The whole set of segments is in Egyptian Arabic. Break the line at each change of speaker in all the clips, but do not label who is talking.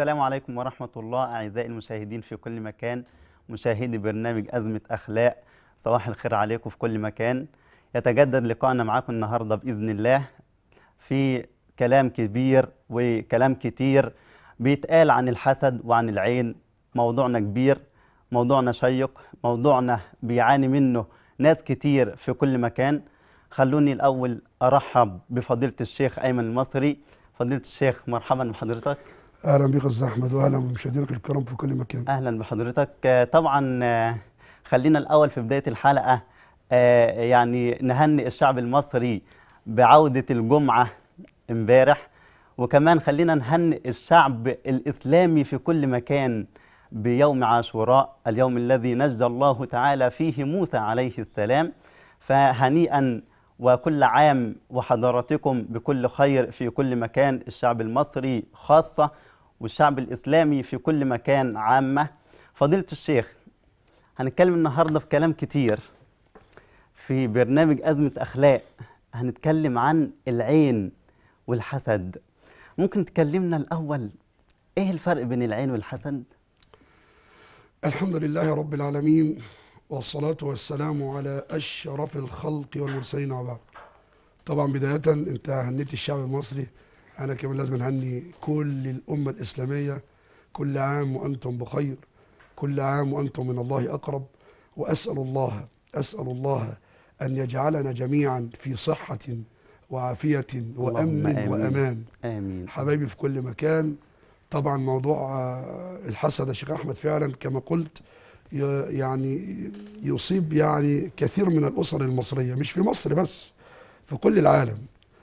السلام عليكم ورحمة الله أعزائي المشاهدين في كل مكان مشاهدي برنامج أزمة أخلاق صباح الخير عليكم في كل مكان يتجدد لقائنا معاكم النهاردة بإذن الله في كلام كبير وكلام كتير بيتقال عن الحسد وعن العين موضوعنا كبير موضوعنا شيق موضوعنا بيعاني منه ناس كتير في كل مكان خلوني الأول أرحب بفضيلة الشيخ أيمن المصري فضيلة الشيخ مرحبا بحضرتك
اهلا بك استاذ احمد واهلا بمشاهدينك الكرام في كل مكان
اهلا بحضرتك آه، طبعا آه، خلينا الاول في بدايه الحلقه آه، يعني نهنئ الشعب المصري بعوده الجمعه امبارح وكمان خلينا نهنئ الشعب الاسلامي في كل مكان بيوم عاشوراء اليوم الذي نجى الله تعالى فيه موسى عليه السلام فهنيئا وكل عام وحضراتكم بكل خير في كل مكان الشعب المصري خاصة والشعب الإسلامي في كل مكان عامة فضيلة الشيخ هنتكلم النهاردة في كلام كتير في برنامج أزمة أخلاق هنتكلم عن العين والحسد ممكن تكلمنا الأول إيه الفرق بين العين والحسد؟
الحمد لله رب العالمين والصلاة والسلام على أشرف الخلق والمرسلين وبعد طبعا بداية أنت هنيت الشعب المصري أنا كمان لازم نهني كل الأمة الإسلامية كل عام وأنتم بخير كل عام وأنتم من الله أقرب وأسأل الله أسأل الله أن يجعلنا جميعا في صحة وعافية وأمن
آمين.
وأمان
آمين
حبايبي في كل مكان طبعا موضوع آه، الحسد يا شيخ احمد فعلا كما قلت ي- يعني يصيب يعني كثير من الاسر المصريه مش في مصر بس في كل العالم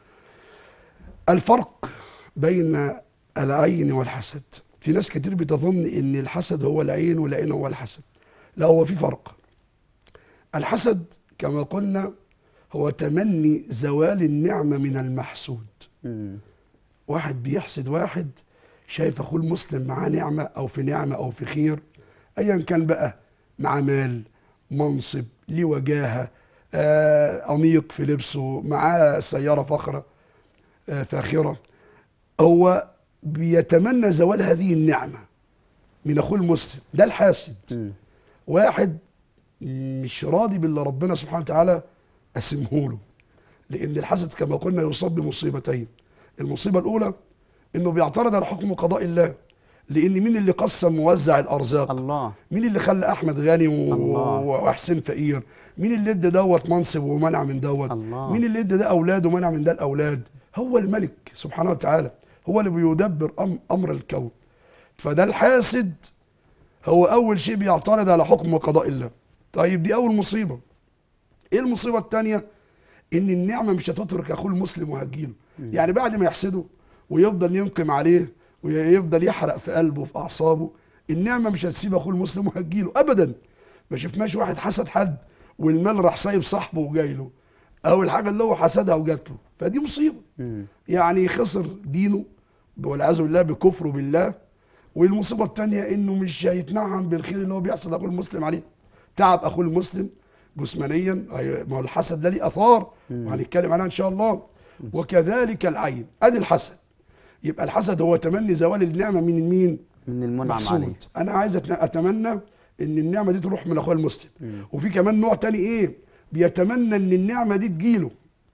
الفرق بين العين والحسد في ناس كتير بتظن ان الحسد هو العين والعين هو الحسد لا هو في فرق الحسد كما قلنا هو تمني زوال النعمه من المحسود
مم.
واحد بيحسد واحد شايف اخوه المسلم معاه نعمه او في نعمه او في خير ايا كان بقى معاه مال منصب ليه وجاهه آه انيق في لبسه معاه سياره فخره آه فاخره هو بيتمنى زوال هذه النعمه من اخوه المسلم ده الحاسد
مم.
واحد مش راضي باللي ربنا سبحانه وتعالى قسمه له لان الحسد كما قلنا يصاب بمصيبتين المصيبه الاولى انه بيعترض على حكم قضاء الله لان مين اللي قسم موزع الارزاق
الله
مين اللي خلى احمد غني و-
الله.
وحسين فقير مين اللي ادى دوت منصب ومنع من دوت
الله.
مين اللي ادى ده اولاد ومنع من ده الاولاد هو الملك سبحانه وتعالى هو اللي بيدبر أم امر الكون فده الحاسد هو اول شيء بيعترض على حكم وقضاء الله طيب دي اول مصيبه ايه المصيبه الثانيه ان النعمه مش هتترك اخوه المسلم وهتجيله يعني بعد ما يحسده ويفضل ينقم عليه ويفضل يحرق في قلبه وفي اعصابه النعمه مش هتسيب اخوه المسلم وهتجيله ابدا ما شفناش واحد حسد حد والمال راح سايب صاحبه وجاي له او الحاجه اللي هو حسدها وجات له فدي مصيبه
مم.
يعني خسر دينه والعياذ بالله بكفره بالله والمصيبه الثانيه انه مش هيتنعم بالخير اللي هو بيحصد اخوه المسلم عليه تعب اخوه المسلم جسمانيا أي- ما هو الحسد ده ليه اثار وهنتكلم عنها ان شاء الله وكذلك العين ادي الحسد يبقى الحسد هو تمني زوال النعمه من مين؟
من المنعم
محسود
عليه
انا عايز أتن- اتمنى ان النعمه دي تروح من اخويا المسلم وفي كمان نوع تاني ايه بيتمنى ان النعمه دي تجيله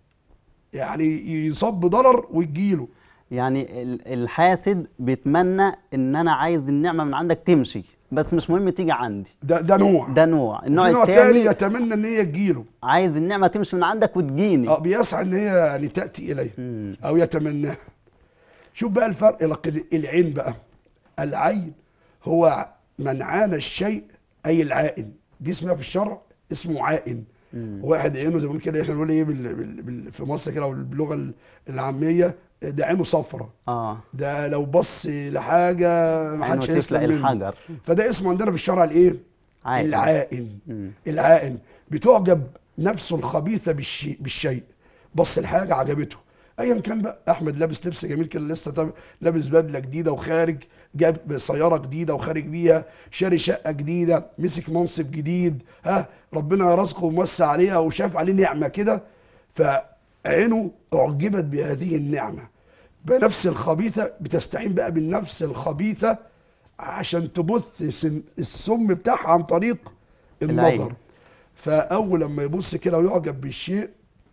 يعني يصاب بضرر وتجيله
يعني ال- الحاسد بيتمنى ان انا عايز النعمه من عندك تمشي بس مش مهم تيجي عندي
ده ده نوع
ده نوع النوع
في نوع تاني
الثاني
يتمنى ان هي تجيله
عايز النعمه تمشي من عندك وتجيني
اه بيسعى ان هي يعني تاتي اليه
مم.
او يتمناها شوف بقى الفرق لق- العين بقى العين هو من عانى الشيء اي العائن دي اسمها في الشرع اسمه عائن واحد عينه زي ما بنقول كده احنا بنقول ايه بال... بال... بال... في مصر كده او باللغه ال- العاميه ده عينه صفرة
اه
ده لو بص لحاجه ما
عينه
حدش
تفلق
هيسلم منه
الحجر
فده اسمه عندنا في الشرع الايه
عائن.
العائن
مم.
العائن بتعجب نفسه الخبيثه بالشيء بالشيء بص الحاجه عجبته ايا كان بقى احمد لابس لبس جميل كده لسه طب- لابس بدله جديده وخارج جاب سياره جديده وخارج بيها شاري شقه جديده مسك منصب جديد ها ربنا رزقه وموسع عليها وشاف عليه نعمه كده فعينه اعجبت بهذه النعمه بنفس الخبيثه بتستعين بقى بالنفس الخبيثه عشان تبث سن- السم بتاعها عن طريق
العين.
النظر فاول لما يبص كده ويعجب بالشيء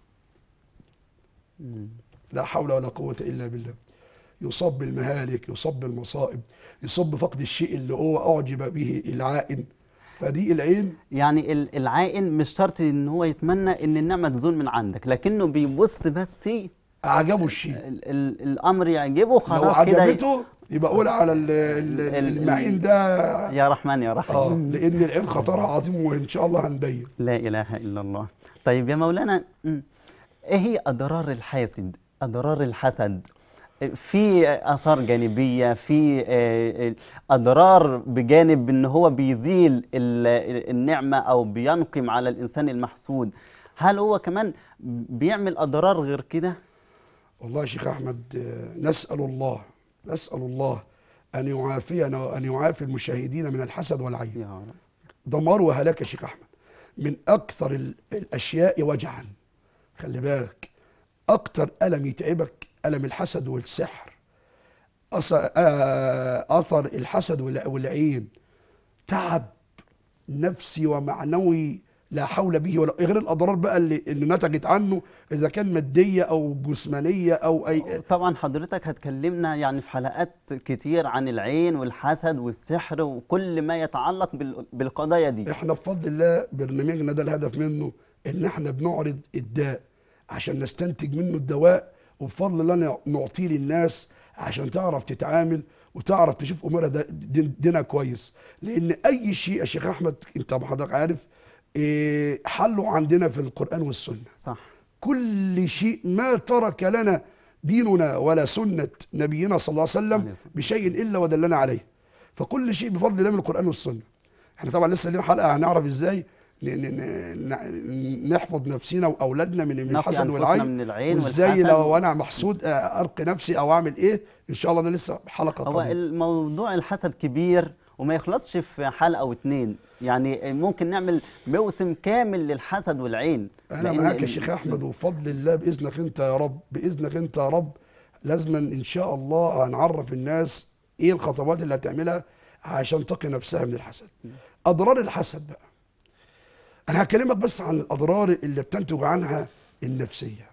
لا حول ولا قوه الا بالله يصاب بالمهالك يصاب بالمصائب يصاب بفقد الشيء اللي هو اعجب به العائن فدي العين
يعني ال- العائن مش شرط ان هو يتمنى ان النعمه تزول من عندك لكنه بيبص بس ال
اعجبه الشيء
ال الامر يعجبه
لو
خلاص كده ي-
عجبته يبقى قول على ال- ال-
ال-
المعين ده
يا رحمن يا رحيم
اه لان العين خطرها عظيم وان شاء الله هنبين
لا إله إلا الله طيب يا مولانا م، إيه هي أضرار الحاسد أضرار الحسد في آثار جانبية في آه، أضرار بجانب إن هو بيزيل ال- النعمة أو بينقم على الإنسان المحسود هل هو كمان بيعمل أضرار غير كده؟
والله يا شيخ احمد آه، نسال الله نسال الله ان يعافينا وان يعافي المشاهدين من الحسد والعين
يا رب
دمار وهلاك يا شيخ احمد من اكثر ال- الاشياء وجعا خلي بالك اكثر الم يتعبك الم الحسد والسحر أثر, آه، اثر الحسد والع- والعين تعب نفسي ومعنوي لا حول به ولا غير الاضرار بقى اللي, اللي نتجت عنه اذا كان ماديه او جسمانيه او اي
طبعا حضرتك هتكلمنا يعني في حلقات كتير عن العين والحسد والسحر وكل ما يتعلق بال- بالقضايا دي
احنا بفضل الله برنامجنا ده الهدف منه ان احنا بنعرض الداء عشان نستنتج منه الدواء وبفضل الله نع- نعطيه للناس عشان تعرف تتعامل وتعرف تشوف امورها ده- دين- دينها كويس لان اي شيء يا شيخ احمد انت حضرتك عارف إيه، حله عندنا في القران والسنه
صح
كل شيء ما ترك لنا ديننا ولا سنة نبينا صلى الله عليه وسلم
عليه الصلاة
بشيء إلا ودلنا عليه فكل شيء بفضل الله من القرآن والسنة احنا طبعا لسه لنا حلقة هنعرف ازاي ن- ن- ن- نحفظ نفسنا واولادنا من من
نقي
الحسد
أنفسنا
والعين
من العين
وازاي
والحسد.
لو انا محسود آه، ارقي نفسي او اعمل ايه ان شاء الله ده لسه حلقه
هو
قادمه
الموضوع الحسد كبير وما يخلصش في حلقة أو اتنين يعني ممكن نعمل موسم كامل للحسد والعين
انا
لأن
معاك يا
ال-
شيخ احمد وبفضل الله باذنك انت يا رب باذنك انت يا رب لازما ان شاء الله هنعرف الناس ايه الخطوات اللي هتعملها عشان تقي نفسها من الحسد اضرار الحسد بقى انا هكلمك بس عن الاضرار اللي بتنتج عنها النفسيه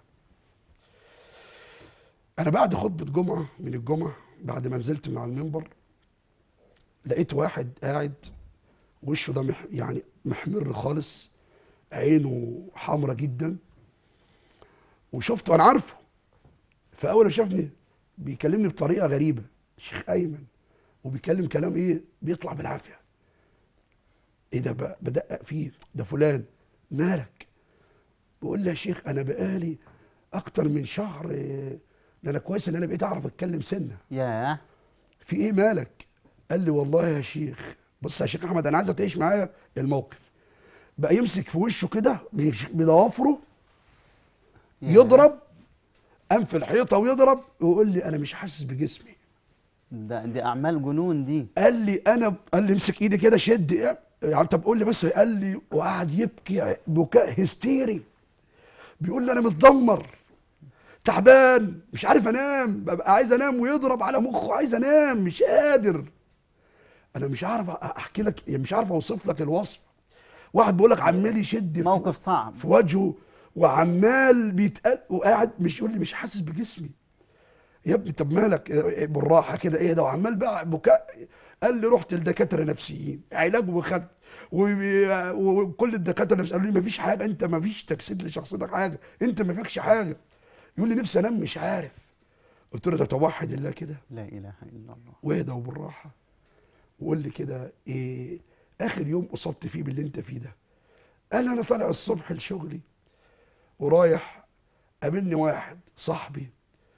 انا بعد خطبه جمعه من الجمعه بعد ما نزلت من على المنبر لقيت واحد قاعد وشه ده مح يعني محمر خالص عينه حمرة جدا وشفته انا عارفه فاول ما شافني بيكلمني بطريقه غريبه شيخ ايمن وبيكلم كلام ايه بيطلع بالعافيه ايه ده بقى بدقق فيه ده فلان مالك بقول له يا شيخ انا بقالي اكتر من شهر إيه، ده انا كويس ان انا بقيت اعرف اتكلم سنه
ياه
في ايه مالك قال لي والله يا شيخ بص يا شيخ احمد انا عايزك تعيش معايا الموقف بقى يمسك في وشه كده بيش- بضوافره
ياه.
يضرب قام في الحيطه ويضرب ويقول لي انا مش حاسس بجسمي
ده دي أعمال جنون دي
قال لي انا قال لي امسك ايدي كده شد إيه؟ يعني طب قول لي بس قال لي وقعد يبكي بكاء هستيري بيقول لي انا متدمر تعبان مش عارف انام ببقى عايز انام ويضرب على مخه عايز انام مش قادر انا مش عارف احكي لك يعني مش عارف اوصف لك الوصف واحد بيقول لك عمال يشد في-
موقف صعب
في وجهه وعمال بيتقل وقاعد مش يقول لي مش حاسس بجسمي يا ابني طب مالك إيه بالراحه كده ايه ده وعمال بقى بكاء قال لي رحت لدكاتره نفسيين علاج وخدت وبي- وكل الدكاتره نفسيين قالوا لي مفيش حاجه انت مفيش تجسيد لشخصيتك حاجه انت ما فيكش حاجه يقول لي نفسي انام مش عارف قلت له ده توحد الله كده
لا إله إلا الله
واهدى وبالراحه وقول لي كده ايه اخر يوم اصبت فيه باللي انت فيه ده قال انا طالع الصبح لشغلي ورايح قابلني واحد صاحبي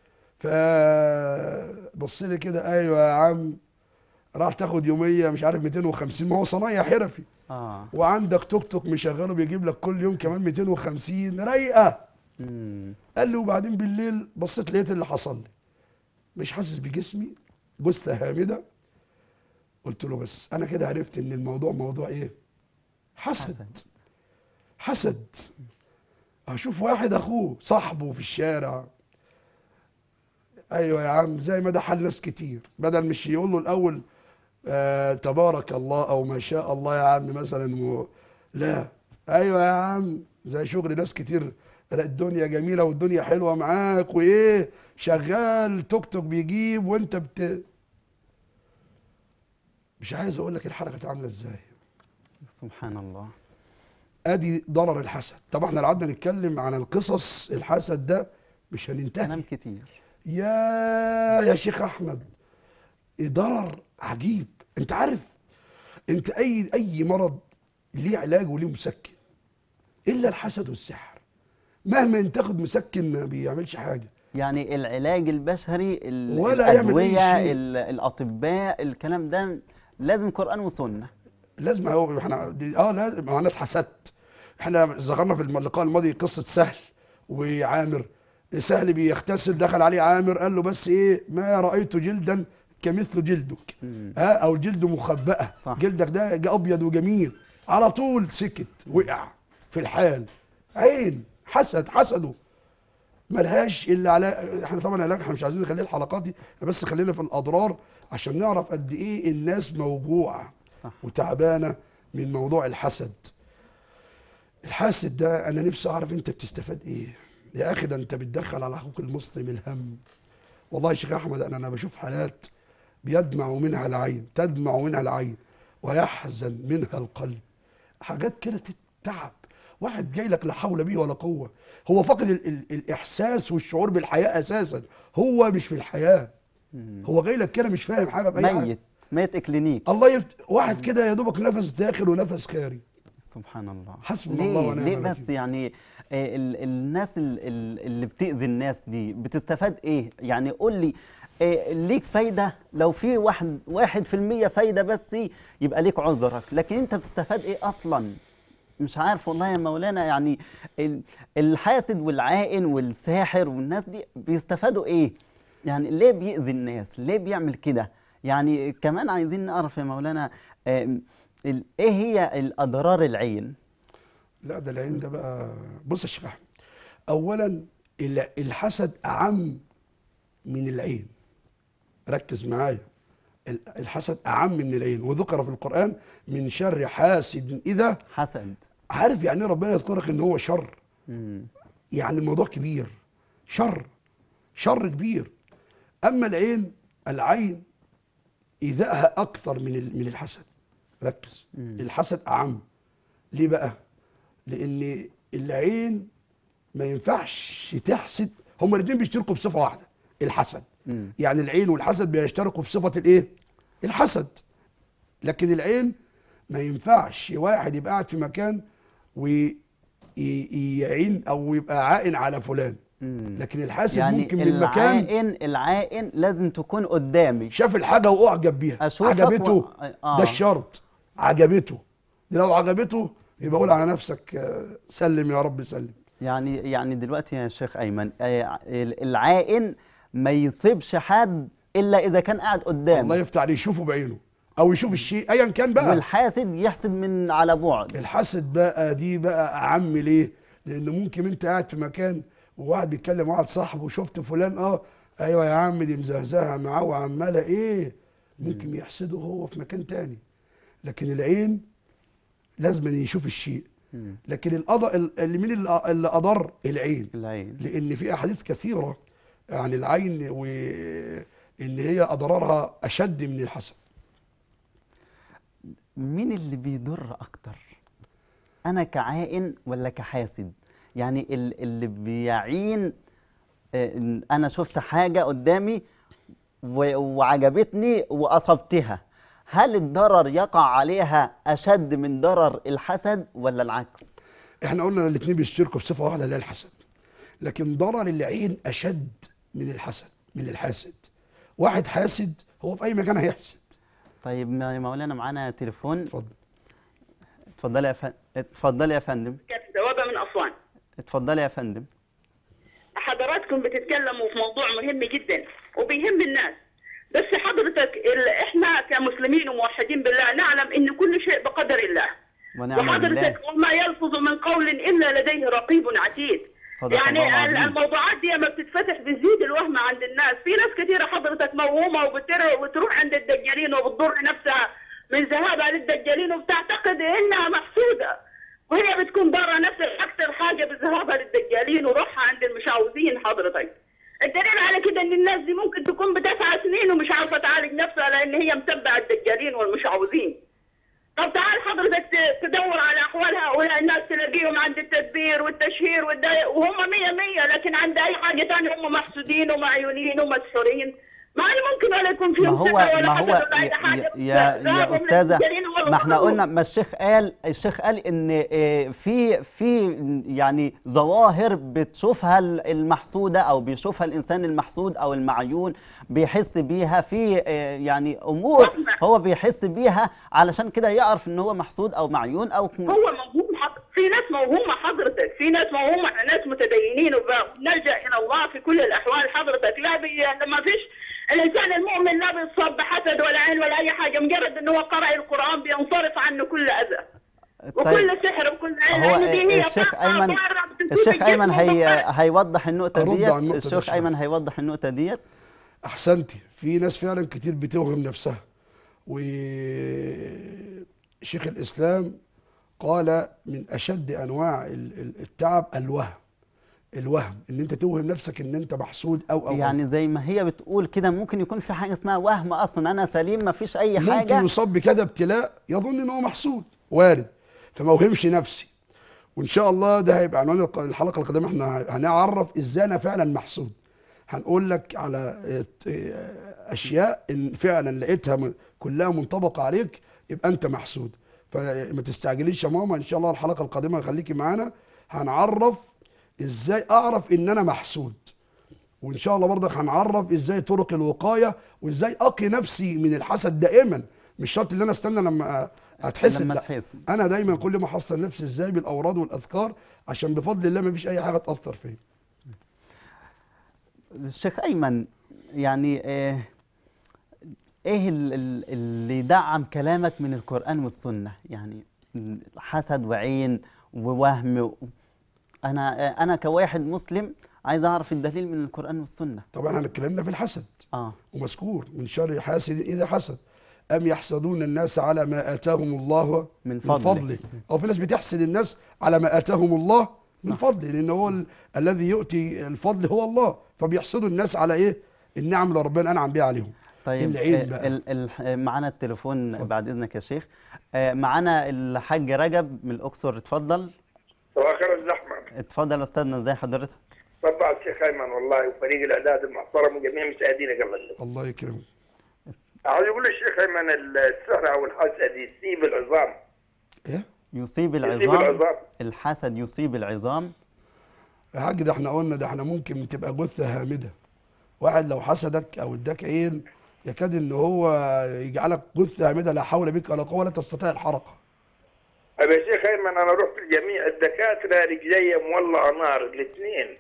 فبص لي كده ايوه يا عم راح تاخد يوميه مش عارف 250 ما هو صنايع حرفي
آه
وعندك توك توك مشغله بيجيب لك كل يوم كمان 250 رايقه
مم.
قال لي وبعدين بالليل بصيت لقيت اللي حصل لي مش حاسس بجسمي جثه هامده قلت له بس انا كده عرفت ان الموضوع موضوع ايه حسد
حسد.
حسد اشوف واحد اخوه صاحبه في الشارع ايوه يا عم زي ما ده حل ناس كتير بدل مش يقول له الاول آه تبارك الله او ما شاء الله يا عم مثلا و... لا ايوه يا عم زي شغل ناس كتير لا الدنيا جميله والدنيا حلوه معاك وايه شغال توك توك بيجيب وانت بت مش عايز اقول لك الحلقه كانت عامله ازاي
سبحان الله
ادي ضرر الحسد طب احنا لو قعدنا نتكلم عن القصص الحسد ده مش هننتهي
كلام كتير
يا يا شيخ احمد ضرر عجيب انت عارف انت اي اي مرض ليه علاج وليه مسكن الا الحسد والسحر مهما انت تاخد مسكن ما بيعملش حاجه
يعني العلاج البشري ال-
ولا يعمل أي
الأدوية
شيء.
ال- الأطباء الكلام ده لازم قرآن وسنة
لازم هو احنا دي- اه لازم انا اتحسدت احنا ذكرنا في اللقاء الماضي قصه سهل وعامر سهل بيغتسل دخل عليه عامر قال له بس ايه ما رايت جلدا كمثل جلدك
مم.
ها او جلد مخبأه
صح.
جلدك ده جا ابيض وجميل على طول سكت وقع في الحال عين حسد حسده ملهاش الا على احنا طبعا علاج احنا مش عايزين نخليه الحلقات دي بس خلينا في الاضرار عشان نعرف قد ايه الناس موجوعه
صح
وتعبانه من موضوع الحسد الحاسد ده انا نفسي اعرف انت بتستفاد ايه يا اخي ده انت بتدخل على حقوق المسلم الهم والله يا شيخ احمد انا انا بشوف حالات بيدمع منها العين تدمع منها العين ويحزن منها القلب حاجات كده تتعب واحد جاي لك لا حول به ولا قوه هو فقد ال ال الاحساس والشعور بالحياه اساسا هو مش في الحياه
مم.
هو جاي لك كده مش فاهم حاجه باي حاجه
ميت ميت إكلينيك
الله يفت... واحد كده يا دوبك نفس داخل ونفس خارج
سبحان الله
حسبنا
ليه
الله ونعم
ليه
الوكيل.
بس يعني آه، ال الناس ال ال اللي بتأذي الناس دي بتستفاد ايه يعني قول لي آه، ليك فايدة لو في واحد واحد في المية فايدة بس يبقى ليك عذرك لكن انت بتستفاد ايه اصلا مش عارف والله يا مولانا يعني ال- الحاسد والعائن والساحر والناس دي بيستفادوا ايه يعني ليه بيأذي الناس ليه بيعمل كده يعني كمان عايزين نعرف يا مولانا آم، ال- ايه هي الاضرار العين
لا ده العين ده بقى بص يا شيخ احمد اولا ال- الحسد اعم من العين ركز معايا ال- الحسد اعم من العين وذكر في القران من شر حاسد اذا
حسد
عارف يعني إيه ربنا يذكرك ان هو شر
مم.
يعني الموضوع كبير شر شر كبير اما العين العين ايذائها اكثر من ال- من الحسد ركز
مم.
الحسد اعم ليه بقى لان العين ما ينفعش تحسد هما الاثنين بيشتركوا بصفه واحده الحسد
مم.
يعني العين والحسد بيشتركوا في صفه الايه الحسد لكن العين ما ينفعش واحد يبقى قاعد في مكان ويعين او يبقى عائن على فلان
مم.
لكن الحاسد
يعني
ممكن من مكان
العائن العائن لازم تكون قدامي
شاف الحاجه واعجب بيها
أشوفك
عجبته
و- آه.
ده الشرط عجبته دي لو عجبته يبقى قول على نفسك آه، سلم يا رب سلم
يعني يعني دلوقتي يا شيخ ايمن آه، العائن ما يصيبش حد الا اذا كان قاعد
الله
قدامه
يفتح عليه يشوفه بعينه او يشوف الشيء ايا كان بقى
والحاسد يحسد من على بعد
الحسد بقى دي بقى اعم ليه لان ممكن انت قاعد في مكان وواحد بيتكلم مع واحد صاحبه وشفت فلان اه ايوه يا عم دي مزهزهه معاه وعماله ايه ممكن يحسده هو في مكان تاني لكن العين لازم أن يشوف الشيء
مم.
لكن الأض... اللي مين اللي اللي اضر العين
العين
لان في احاديث كثيره عن العين وان هي اضرارها اشد من الحسد
مين اللي بيضر اكتر انا كعائن ولا كحاسد يعني ال- اللي بيعين آه، إن انا شفت حاجه قدامي و- وعجبتني واصبتها هل الضرر يقع عليها اشد من ضرر الحسد ولا العكس
احنا قلنا الاثنين بيشتركوا في صفه واحده اللي هي الحسد لكن ضرر العين اشد من الحسد من الحاسد واحد حاسد هو في اي مكان هيحسد
طيب ما- مولانا معانا تليفون
اتفضل
اتفضلي يا فندم اتفضلي يا فندم
دوابة من أسوان
اتفضلي يا فندم
حضراتكم بتتكلموا في موضوع مهم جدا وبيهم الناس بس حضرتك ال- احنا كمسلمين وموحدين بالله نعلم ان كل شيء بقدر الله
ونعم بالله
وحضرتك وما يلفظ من قول الا لديه رقيب عتيد
صدق الله
يعني ال-
العظيم.
الموضوعات دي هي ما بتتفتح بتزيد الوهم عند الناس في ناس كثيره حضرتك موهومه وبتر- وتروح عند الدجالين وبتضر نفسها من ذهابها للدجالين وبتعتقد انها محسوده وهي بتكون ضاره نفسها اكثر حاجه بذهابها للدجالين وروحها عند المشعوذين حضرتك الدليل على كده ان الناس دي ممكن تكون بتسعى سنين ومش عارفه تعالج نفسها لان هي متبعه الدجالين والمشعوذين طب تعال حضرتك ت- تدور على احوال هؤلاء الناس تلاقيهم عند التدبير والتشهير والداية وهم مية مية لكن عند اي حاجة تانية هم محسودين ومعيونين ومسحورين مع ان ممكن ولا يكون
ما
فيهم
هو
ثقة ولا
ما
حسد
هو
ولا اي حاجة
يا يا,
لا،
يا
ذهبوا من
استاذه
الدجالين ولا
ما احنا
وصلوا.
قلنا ما الشيخ قال الشيخ قال ان آه، في في يعني ظواهر بتشوفها ال- المحسوده او بيشوفها الانسان المحسود او المعيون بيحس بيها في آه، يعني امور
وهمة.
هو بيحس بيها علشان كده يعرف ان هو محسود او معيون او
هو موهوم حض... في ناس موهومة حضرتك في ناس موهومة احنا ناس متدينين وبنلجأ إلى الله في كل الأحوال حضرتك لا بي... لما فيش الإنسان المؤمن لا بيصاب بحسد ولا عين ولا أي حاجة مجرد إنه هو قرأ القرآن بينصرف عنه كل أذى وكل سحر وكل عين
هو
لأنه دي هي
الشيخ
طاقة
ايمن
بره بتفوت
الشيخ
الجسم
ايمن هي
وبتنطلق.
هيوضح النقطه
أرد على
ديت
النقطة دي
الشيخ
شوية.
ايمن هيوضح النقطه ديت
احسنتي في ناس فعلا كتير بتوهم نفسها وشيخ الاسلام قال من اشد انواع ال- ال- التعب الوهم الوهم ان انت توهم نفسك ان انت محسود او او
يعني زي ما هي بتقول كده ممكن يكون في حاجه اسمها وهم اصلا انا سليم ما فيش اي
ممكن
حاجه
يصاب بكذا ابتلاء يظن ان هو محسود وارد فما اوهمش نفسي وان شاء الله ده هيبقى عنوان الق- الحلقه القادمه احنا هنعرف ازاي انا فعلا محسود هنقول لك على ات- اشياء ان فعلا لقيتها م- كلها منطبقه عليك يبقى انت محسود فما تستعجليش يا ماما ان شاء الله الحلقه القادمه خليكي معانا هنعرف ازاي اعرف ان انا محسود وان شاء الله برضك هنعرف ازاي طرق الوقايه وازاي اقي نفسي من الحسد دائما مش شرط ان انا استنى لما هتحس
لما
لا.
تحس.
انا دايما كل ما احصن نفسي ازاي بالاوراد والاذكار عشان بفضل الله ما فيش اي حاجه تاثر فيا
الشيخ ايمن يعني آه، ايه ال- ال- اللي يدعم كلامك من القران والسنه يعني حسد وعين ووهم و- انا آه، انا كواحد مسلم عايز اعرف الدليل من القران والسنه
طبعا احنا اتكلمنا في الحسد
اه
ومذكور من شر حاسد اذا حسد ام يحسدون الناس على ما اتاهم الله
من
من
فضله.
فضله او في ناس بتحسد الناس على ما اتاهم الله من فضله لان هو ال- الذي يؤتي الفضل هو الله فبيحسدوا الناس على ايه النعم اللي ربنا انعم بها عليهم
طيب
العين
آه،
بقى.
ال- ال- معانا التليفون بعد اذنك يا شيخ آه، معانا الحاج رجب من الاقصر اتفضل
صباح الخير الزحمة
اتفضل يا استاذنا ازي حضرتك
طبعا الشيخ ايمن والله وفريق الاعداد المحترم وجميع مشاهدينك الله يسلمك.
الله يكرمك
عاوز اقول للشيخ ايمن السحر او الحسد يسيب العظام
ايه
يصيب
يسيب
العظام
العظام
الحسد يصيب العظام
يا حاج ده احنا قلنا ده احنا ممكن تبقى جثه هامده واحد لو حسدك او اداك عين يكاد ان هو يجعلك جثه هامده لا حول بك ولا قوه ولا تستطيع الحركه
طيب يا شيخ ايمن انا رحت لجميع الدكاتره رجلي مولعه نار الاثنين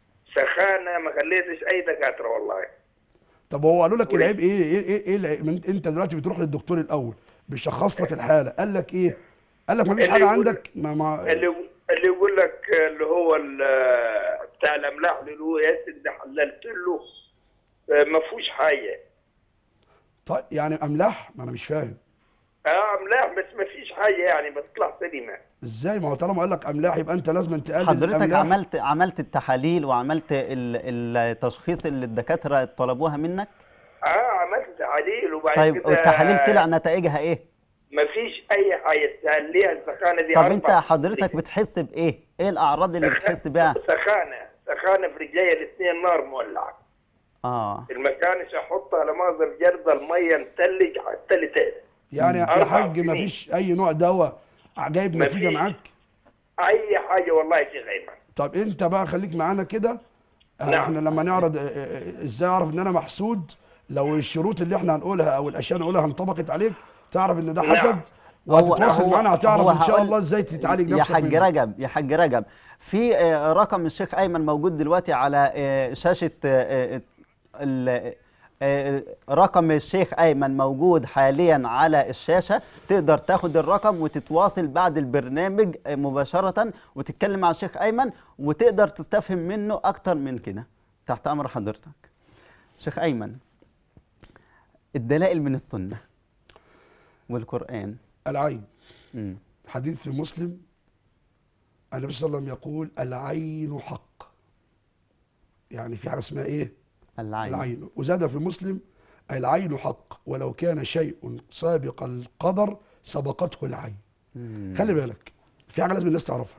سخانه ما خليتش اي دكاتره والله
طب هو قالوا لك العيب ايه ايه ايه, إيه العيب؟ من- انت دلوقتي بتروح للدكتور الاول بيشخص لك الحاله قال لك ايه قال لك ما فيش
اللي
حاجه
يقول-
عندك ما ما
اللي اللي يقول لك اللي هو ال- بتاع الاملاح اللي هو ياسر ده حللت له آه، ما فيهوش حاجه
طيب يعني املاح ما انا مش فاهم
اه املاح بس ما فيش حاجه يعني بتطلع سليمه
ازاي ما هو طالما قال لك املاح يبقى انت لازم تقلل
حضرتك
الأملاح.
عملت عملت التحاليل وعملت ال- التشخيص اللي الدكاتره طلبوها منك
اه عملت تحاليل وبعد
طيب
كده
والتحاليل طلع نتائجها ايه
ما فيش اي حاجه تسليها السخانه دي
طب
أربع
انت حضرتك بتحس بايه ايه الاعراض اللي بتحس بيها
سخانه سخانه في رجلي الاثنين نار مولعه
اه
المكانش احطها على مصدر جرد الميه متلج على التلتين
يعني يا
أربع
حاج ما
سنين.
فيش اي نوع دواء جايب
ما
نتيجه
فيش.
معاك
اي حاجه والله يا شيخ ايمن
طب انت بقى خليك معانا كده آه،
نعم.
احنا لما نعرض آه، آه، ازاي اعرف ان انا محسود لو الشروط اللي احنا هنقولها او الاشياء اللي هنقولها انطبقت عليك تعرف ان ده
نعم.
حسد
هو-
وهتتواصل
هو-
معانا هتعرف
هو
ان شاء
هقول-
الله ازاي تتعالج
يا
نفسك
حاج
منه.
رجب يا حاج رجب في آه، رقم الشيخ ايمن موجود دلوقتي على آه، شاشه آه، آه، ال- آه، رقم الشيخ ايمن موجود حاليا على الشاشه تقدر تاخد الرقم وتتواصل بعد البرنامج آه، مباشره وتتكلم مع الشيخ ايمن وتقدر تستفهم منه اكتر من كده تحت امر حضرتك شيخ ايمن الدلائل من السنه والقران
العين
مم.
حديث في مسلم النبي صلى الله عليه وسلم يقول العين حق يعني في حاجه اسمها ايه
العين
العين وزاد في مسلم العين حق ولو كان شيء سابق القدر سبقته العين
مم.
خلي بالك في حاجه لازم الناس تعرفها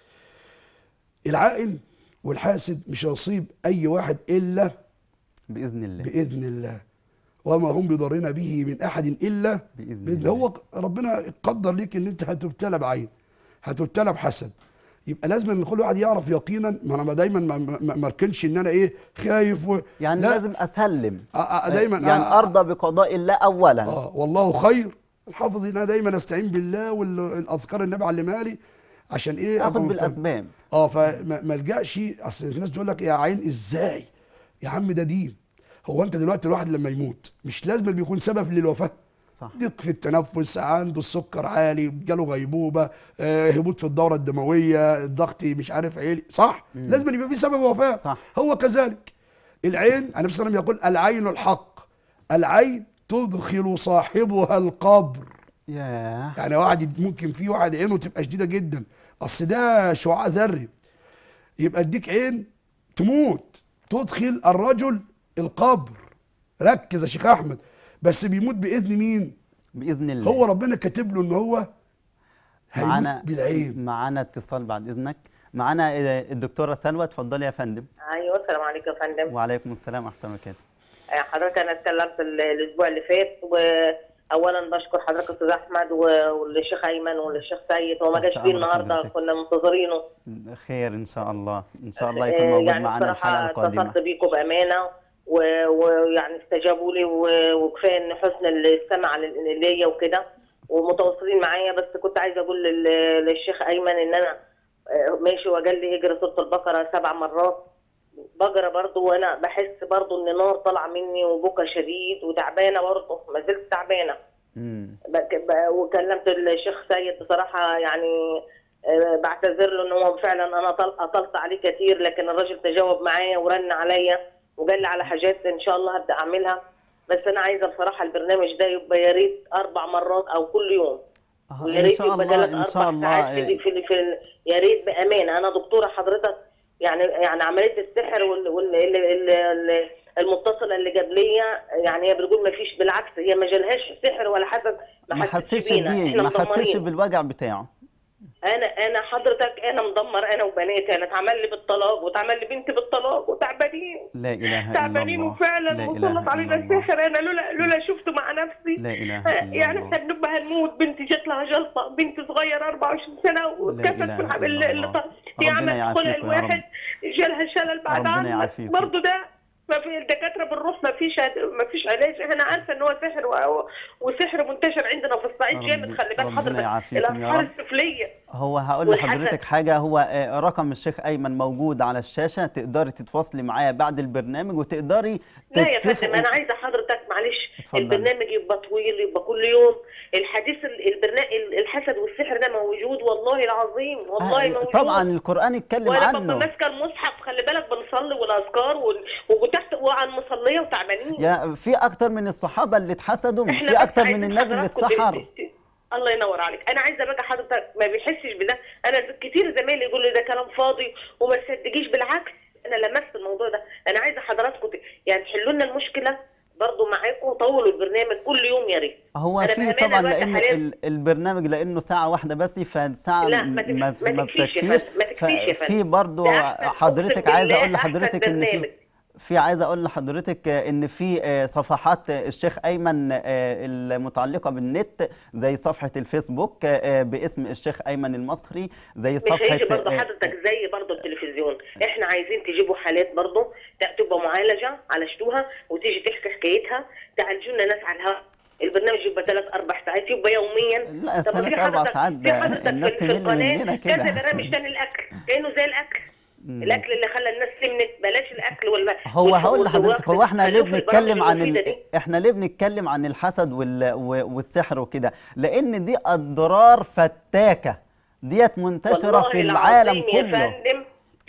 العائن والحاسد مش هيصيب اي واحد الا
باذن الله
باذن الله وما هم بضارين به من احد الا
بإذن
باذن
الله.
هو ربنا قدر ليك ان انت هتبتلى بعين هتبتلى بحسد يبقى لازم ان كل واحد يعرف يقينا ما انا دايما ما- ما ما اركنش ان انا ايه خايف و...
يعني
لا
لازم اسلم
آه، آه، دايما
يعني
آه،
ارضى بقضاء الله اولا
اه والله خير الحافظ ان انا دايما استعين بالله والاذكار النبي علمها لي عشان ايه
اخد
أبقى مطمئن.
بالاسباب
اه فما ما الجاش اصل الناس تقول لك يا عين ازاي يا عم ده دين هو انت دلوقتي الواحد لما يموت مش لازم بيكون سبب للوفاه
صح
ضيق في التنفس عنده السكر عالي جاله غيبوبه آه، هبوط في الدوره الدمويه الضغط مش عارف عالي صح لازم يبقى في سبب وفاه
صح.
هو كذلك العين النبي صلى الله عليه وسلم يقول العين الحق العين تدخل صاحبها القبر
ياه
يعني واحد ممكن في واحد عينه تبقى شديده جدا اصل ده شعاع ذري يبقى اديك عين تموت تدخل الرجل القبر ركز يا شيخ احمد بس بيموت باذن مين
باذن الله
هو ربنا كاتب له ان هو
معانا
هيموت بالعين
معانا اتصال بعد اذنك معانا الدكتوره سلوى اتفضلي يا فندم
ايوه السلام عليكم يا فندم
وعليكم السلام ورحمه الله وبركاته
آه، حضرتك انا اتكلمت ال- الاسبوع اللي فات واولا بشكر حضرتك استاذ احمد و- والشيخ ايمن والشيخ سيد هو ما
تحت
جاش فيه
أمر
النهارده
حضرتك.
كنا منتظرينه
خير ان شاء الله ان شاء الله يكون
آه،
موجود
يعني
معانا الحلقه
بصراحه
القادمه
اتصلت بيكم بامانه و- ويعني استجابوا لي و- وكفايه ان حسن السمع لل- ليا وكده ومتواصلين معايا بس كنت عايزه اقول لل- للشيخ ايمن ان انا آه، ماشي وقال لي اجري سوره البقره سبع مرات بجرى برضه وانا بحس برضه ان نار طالعه مني وبكى شديد وتعبانه برضه ما زلت تعبانه
مم.
بك- ب- وكلمت الشيخ سيد بصراحه يعني آه، بعتذر له ان هو فعلا انا طل- اطلت عليه كتير لكن الراجل تجاوب معايا ورن عليا وقال لي على حاجات ان شاء الله هبدا اعملها بس انا عايزه بصراحه البرنامج ده يبقى يا ريت اربع مرات او كل يوم
آه،
ويا
ان
ريت
شاء
يبقى
الله
ثلاث
ان
اربع
شاء الله
ساعات في,
آه،
في, في ال- يا ريت بامانه انا دكتوره حضرتك يعني يعني عمليه السحر وال وال ال- ال- ال- المتصله اللي قبليه يعني هي بتقول ما فيش بالعكس هي ما جالهاش سحر ولا حسد
ما حسش
بينا
بيه
احنا
ما حسش
مدمرين
بالوجع بتاعه
انا انا حضرتك انا مدمر انا وبناتي انا اتعمل لي بالطلاق واتعمل لي بنتي بالطلاق وتعبانين
لا اله الا
تعبانين
الله
وفعلا
لا
مسلط
اله
علينا
الا الله
السحر انا لولا لولا شفته مع نفسي
لا اله
آه،
الا
يعني
الله
احنا بنبقى هنموت بنتي جات لها جلطه بنت صغيره 24 سنه واتكسرت
إله
في الحب
إلا
اللي
الله.
اللي طا- هي
ربنا
عملت خلع
يعافيكم يا رب.
الواحد جالها شلل بعد
ربنا
عنك
يعافيكم.
برضه ده ما في الدكاتره بنروح ما فيش ما فيش علاج انا عارفه ان هو سحر و- وسحر منتشر عندنا في الصعيد
ربي-
جامد خلي بال
ربنا
حضرتك
يعافيكم يا
الاسعار
رب.
السفليه
هو هقول
والحسد.
لحضرتك حاجة هو آه، رقم الشيخ أيمن موجود على الشاشة تقدري تتواصلي معايا بعد البرنامج وتقدري
لا يا فندم
تتفقوا
انا عايزه حضرتك معلش
اتفضل.
البرنامج يبقى طويل يبقى كل يوم الحديث البرنامج الحسد والسحر ده موجود والله العظيم والله
آه،
موجود
طبعا القرآن اتكلم
وانا ببقى
عنه
ماسكه المصحف خلي بالك بنصلي والاذكار وال- وتحت وعن مصليه وتعبانين
يا في أكتر من الصحابة اللي اتحسدوا
احنا
في
بس
أكتر من
عايزين
النبي اللي
حضراتكم
اتسحر
ت- ت- الله ينور عليك انا عايزه بقى حضرتك ما بيحسش بده انا كتير زمايلي يقولوا لي ده كلام فاضي وما تصدقيش بالعكس انا لمست الموضوع ده انا عايزه حضراتكم ت- يعني تحلوا لنا المشكله برضه معاكم وطولوا البرنامج كل يوم يا ريت
هو
أنا
في
بأمانة
طبعا
الوقت
لأن
حاليا-
ال- البرنامج لأنه ساعة واحدة بس فالساعة
لا، ما تك-
ما
ما
ما
تكفيش يا
بتكفيش
فندم، ما تكفيش يا
ففي
فندم.
برضه
ده أحسن،
حضرتك
أقسم
عايز أقول
بالله أحسن
لحضرتك إن في
برنامج.
في عايز اقول لحضرتك آه، ان في آه، صفحات آه، الشيخ ايمن آه، المتعلقه بالنت زي صفحه الفيسبوك آه، آه، باسم الشيخ ايمن المصري زي
مش
صفحه
هيجي برضه
آه،
حضرتك زي برضه التلفزيون احنا عايزين تجيبوا حالات برضه ت- تبقى معالجه عالجتوها وتيجي تحكي حكايتها تعالجوا لنا ناس على الهواء البرنامج يبقى ثلاث اربع ساعات يبقى يوميا
لا،
طب
ثلاث
في
أربع
حضرتك-
ساعات
في
ده
حضرتك
الناس
في- في
تمل
القناة
مننا كده.
كذا برنامج تاني الاكل كانه زي الاكل
مم.
الاكل اللي خلى الناس سمنت بلاش الاكل ولا
هو هقول لحضرتك هو احنا ليه
هنشوف البرامج
بنتكلم عن
المفيدة
ال...
دي.
احنا ليه بنتكلم عن الحسد وال... و- والسحر وكده لان دي اضرار فتاكه ديت منتشره
والله
في العالم
العظيم يا
كله
فندم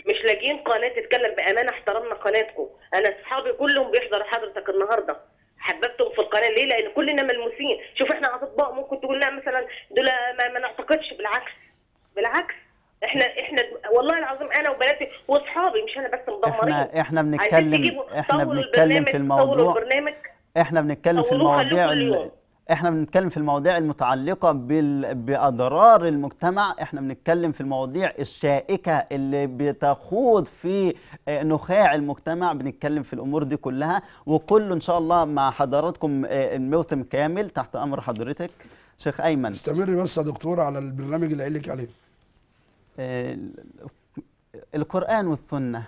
مش لاقيين قناه تتكلم بامانه احترمنا قناتكم انا اصحابي كلهم بيحضروا حضرتك النهارده حببتهم في القناه ليه؟ لان كلنا ملموسين شوف احنا اطباء ممكن تقول لا مثلا دول ما, ما نعتقدش بالعكس بالعكس احنا احنا والله العظيم انا وبناتي واصحابي مش انا بس مدمرين
احنا احنا
عايزين
بنتكلم
تجيبوا-
احنا
طولوا
بنتكلم
البرنامج-
في
طولوا
الموضوع
البرنامج
احنا بنتكلم في
طولوه
المواضيع
خلوه كل
ال-
يوم.
احنا بنتكلم في المواضيع المتعلقة بال... بأضرار المجتمع احنا بنتكلم في المواضيع الشائكة اللي بتخوض في آه، نخاع المجتمع بنتكلم في الأمور دي كلها وكله إن شاء الله مع حضراتكم آه، الموسم كامل تحت أمر حضرتك شيخ أيمن
استمري بس يا دكتور على البرنامج اللي قايل لك عليه
آه، القرآن والسنة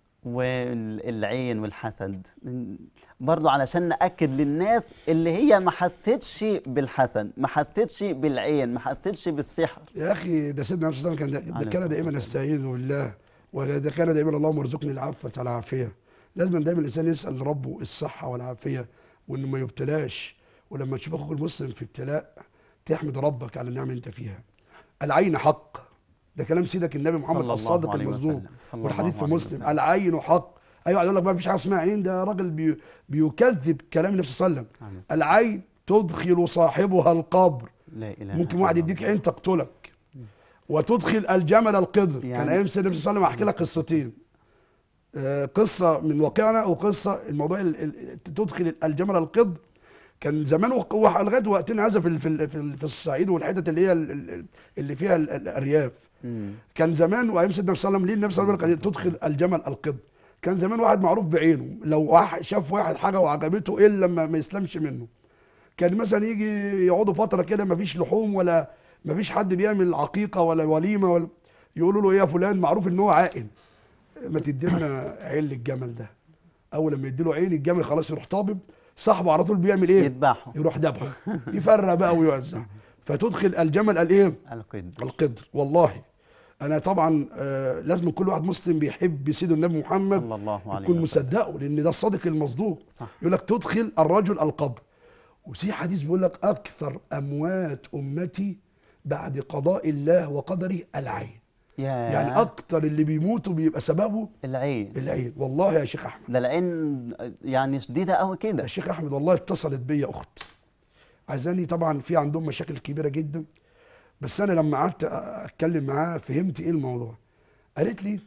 والعين والحسد برضو علشان نأكد للناس اللي هي ما حستش بالحسد ما حستش بالعين ما حستش بالسحر
يا اخي ده سيدنا عليه الصلاه والسلام كان ده
عليه
كان
الصلاة
دائما
والسلام.
يستعيذ بالله وده كان دائما اللهم ارزقني العفه والعافيه لازم دايما الانسان يسال ربه الصحه والعافيه وانه ما يبتلاش ولما تشوف اخوك المسلم في ابتلاء تحمد ربك على النعمه اللي انت فيها العين حق ده كلام سيدك النبي
صلى
محمد
الله
الصادق
عليه
المصدوق
وسلم. صلى
والحديث
الله
في
عليه
مسلم
وسلم.
العين حق ايوه يقول لك ما فيش حاجه اسمها عين ده راجل بي بيكذب كلام النبي صلى الله عليه وسلم
عليه
العين تدخل صاحبها القبر
لا إله
ممكن
إلا
واحد
الله.
يديك عين تقتلك وتدخل الجمل القدر يعني كان
يعني-
ايام سيدنا النبي صلى الله عليه وسلم احكي لك قصتين آه، قصه من واقعنا وقصه الموضوع ال- ال- تدخل الجمل القدر كان زمان وق- وح- لغايه وقتنا هذا في ال- في ال- في ال- في الصعيد والحتت اللي هي ال- ال- اللي فيها ال- ال- الارياف
مم.
كان زمان وايام سيدنا النبي صلى الله عليه وسلم ليه النبي صلى الله عليه وسلم قال تدخل الجمل القدر كان زمان واحد معروف بعينه لو واحد شاف واحد حاجه وعجبته الا لما ما يسلمش منه كان مثلا يجي يقعدوا فتره كده ما فيش لحوم ولا ما فيش حد بيعمل عقيقه ولا وليمه ولا يقولوا له ايه يا فلان معروف ان هو عاقل ما تدينا عين للجمل ده اول لما يديله عين الجمل خلاص يروح طابب صاحبه على طول بيعمل ايه
يذبحوا
يروح ذبحه يفرق بقى ويوزع فتدخل الجمل الايه
القدر
القدر والله انا طبعا آه لازم كل واحد مسلم بيحب سيد النبي محمد
صلى الله عليه
يكون
وسلم
مصدقه لان ده الصادق المصدوق
صح
يقول لك تدخل الرجل القبر وفي حديث بيقول لك اكثر اموات امتي بعد قضاء الله وقدره العين
يا
يعني اكثر اللي بيموتوا بيبقى سببه
العين
العين والله يا شيخ احمد
ده العين يعني شديدة قوي كده
يا شيخ احمد والله اتصلت بيا اخت عايزاني طبعا في عندهم مشاكل كبيره جدا بس انا لما قعدت اتكلم معاها فهمت ايه الموضوع قالت لي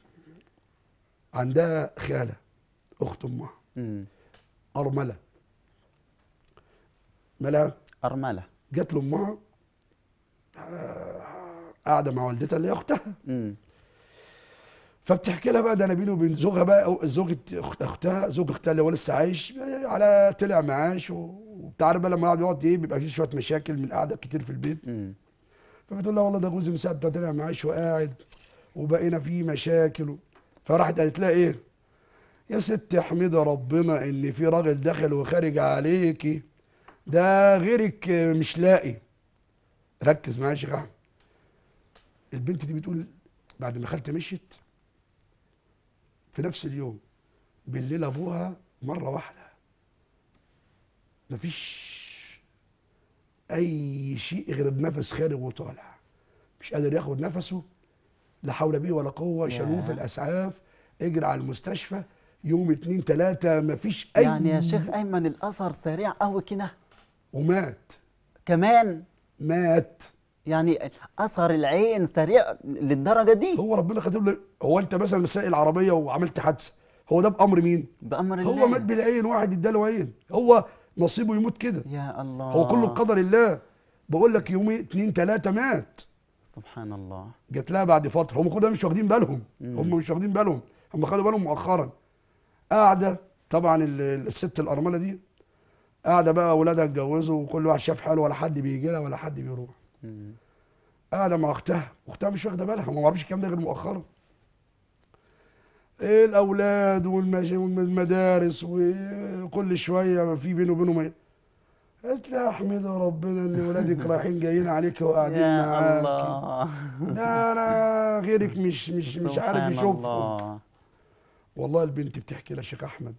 عندها خاله اخت امها
مم.
ارمله مالها
أرملة
جت لامها آه، قاعده مع والدتها اللي هي اختها
مم.
فبتحكي لها بقى ده انا بيني وبين زوجها بقى أو زوجة أخت- اختها زوج اختها اللي هو لسه عايش على طلع معاش و- وانت عارف بقى لما يقعد يقعد ايه بيبقى في شويه مشاكل من القعده كتير في البيت
مم.
فبتقول لها والله ده جوزي من ساعه ما طلع معاش وقاعد وبقينا في مشاكل فراحت قالت لها ايه يا ست احمدي ربنا ان في راجل داخل وخارج عليكي ده غيرك مش لاقي ركز معايا يا شيخ احمد البنت دي بتقول بعد ما خالتي مشيت في نفس اليوم بالليل ابوها مره واحده مفيش اي شيء غير النفس خارج وطالع مش قادر ياخد نفسه لا حول به ولا قوه شالوه في
ياه.
الاسعاف اجري على المستشفى يوم اتنين تلاته مفيش اي
يعني يا شيخ أيمن الأثر سريع قوي كده
ومات
كمان
مات
يعني أثر العين سريع للدرجة دي
هو ربنا كاتب له هو انت مثلا سايق العربيه وعملت حادثه هو ده بامر مين؟
بأمر الله
هو مات بالعين واحد اداله عين هو نصيبه يموت كده
يا الله
هو كله بقدر الله بقول لك يومين اتنين تلاته مات
سبحان الله
جات لها بعد فتره هم كلهم مش واخدين بالهم
مم.
هم مش واخدين بالهم هم خدوا بالهم مؤخرا قاعده طبعا ال- ال- الست الارمله دي قاعده بقى اولادها اتجوزوا وكل واحد شاف حاله ولا حد بيجي لها ولا حد بيروح
مم.
قاعده مع اختها واختها مش واخده بالها ما معرفش الكلام ده غير مؤخرا ايه الاولاد والمش- والمدارس وكل شويه في بينه وبينهم قالت لها احمد ربنا ان ولادك رايحين جايين عليك وقاعدين
يا
معاك
الله
ده انا غيرك مش مش مش عارف
سبحان
يشوفهم
الله.
والله البنت بتحكي لها شيخ احمد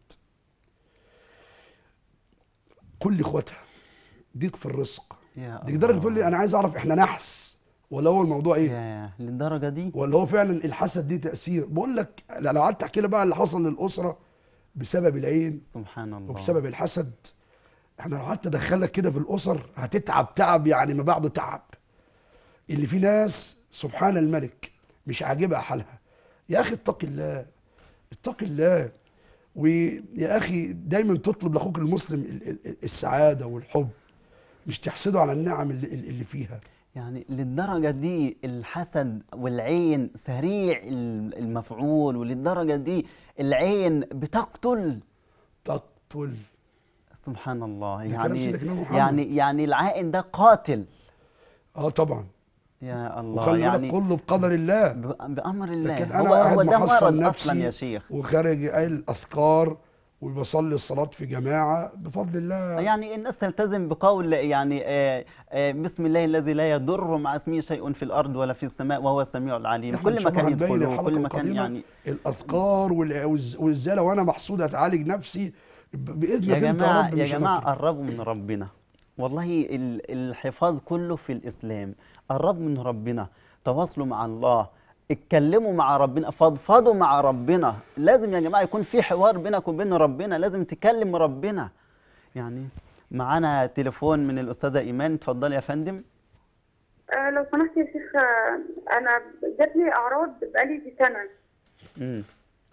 كل اخواتها ضيق في الرزق
يا
دي لدرجه
الله.
تقول لي انا عايز اعرف احنا نحس ولا هو الموضوع ايه
يا للدرجة دي
ولا هو فعلا الحسد دي تاثير بقول لك لو قعدت احكي لك بقى اللي حصل للاسره بسبب العين
سبحان الله
وبسبب الحسد احنا لو قعدت ادخلك كده في الاسر هتتعب تعب يعني ما بعده تعب اللي في ناس سبحان الملك مش عاجبها حالها يا اخي اتق الله اتق الله ويا اخي دايما تطلب لاخوك المسلم ال- ال- السعاده والحب مش تحسده على النعم اللي, اللي فيها
يعني للدرجة دي الحسد والعين سريع ال- المفعول وللدرجة دي العين بتقتل
تقتل
سبحان الله
ده كلام
يعني
سيدك النبي محمد.
يعني يعني العائن ده قاتل
اه طبعا
يا الله
وخلي بالك
يعني
كله بقدر الله
ب- بأمر الله
لكن
هو
انا واحد
هو ده
محصن
مرض
نفسي
أصلا يا شيخ
وخارج قايل اذكار وبصلي الصلاه في جماعه بفضل الله
يعني الناس تلتزم بقول يعني آه، آه، بسم الله الذي لا يضر مع اسمه شيء في الارض ولا في السماء وهو السميع العليم
إحنا إن
كل
شاء الله
مكان
هنبين
يدخله
الحلقة
كل مكان
القادمة
يعني
الاذكار والع- والز- وازاي لو انا محسود اتعالج نفسي ب- باذنك
يا
انت
جماعة
رب
يا
مش
جماعة
هنطلع.
قربوا من ربنا والله ال- الحفاظ كله في الإسلام قربوا من ربنا تواصلوا مع الله اتكلموا مع ربنا فضفضوا مع ربنا لازم يا جماعة يكون في حوار بينك وبين ربنا لازم تكلم ربنا يعني معانا تليفون من الأستاذة إيمان اتفضلي يا فندم
آه، لو سمحت يا شيخ آه، انا جات لي اعراض بقالي دي سنه
مم.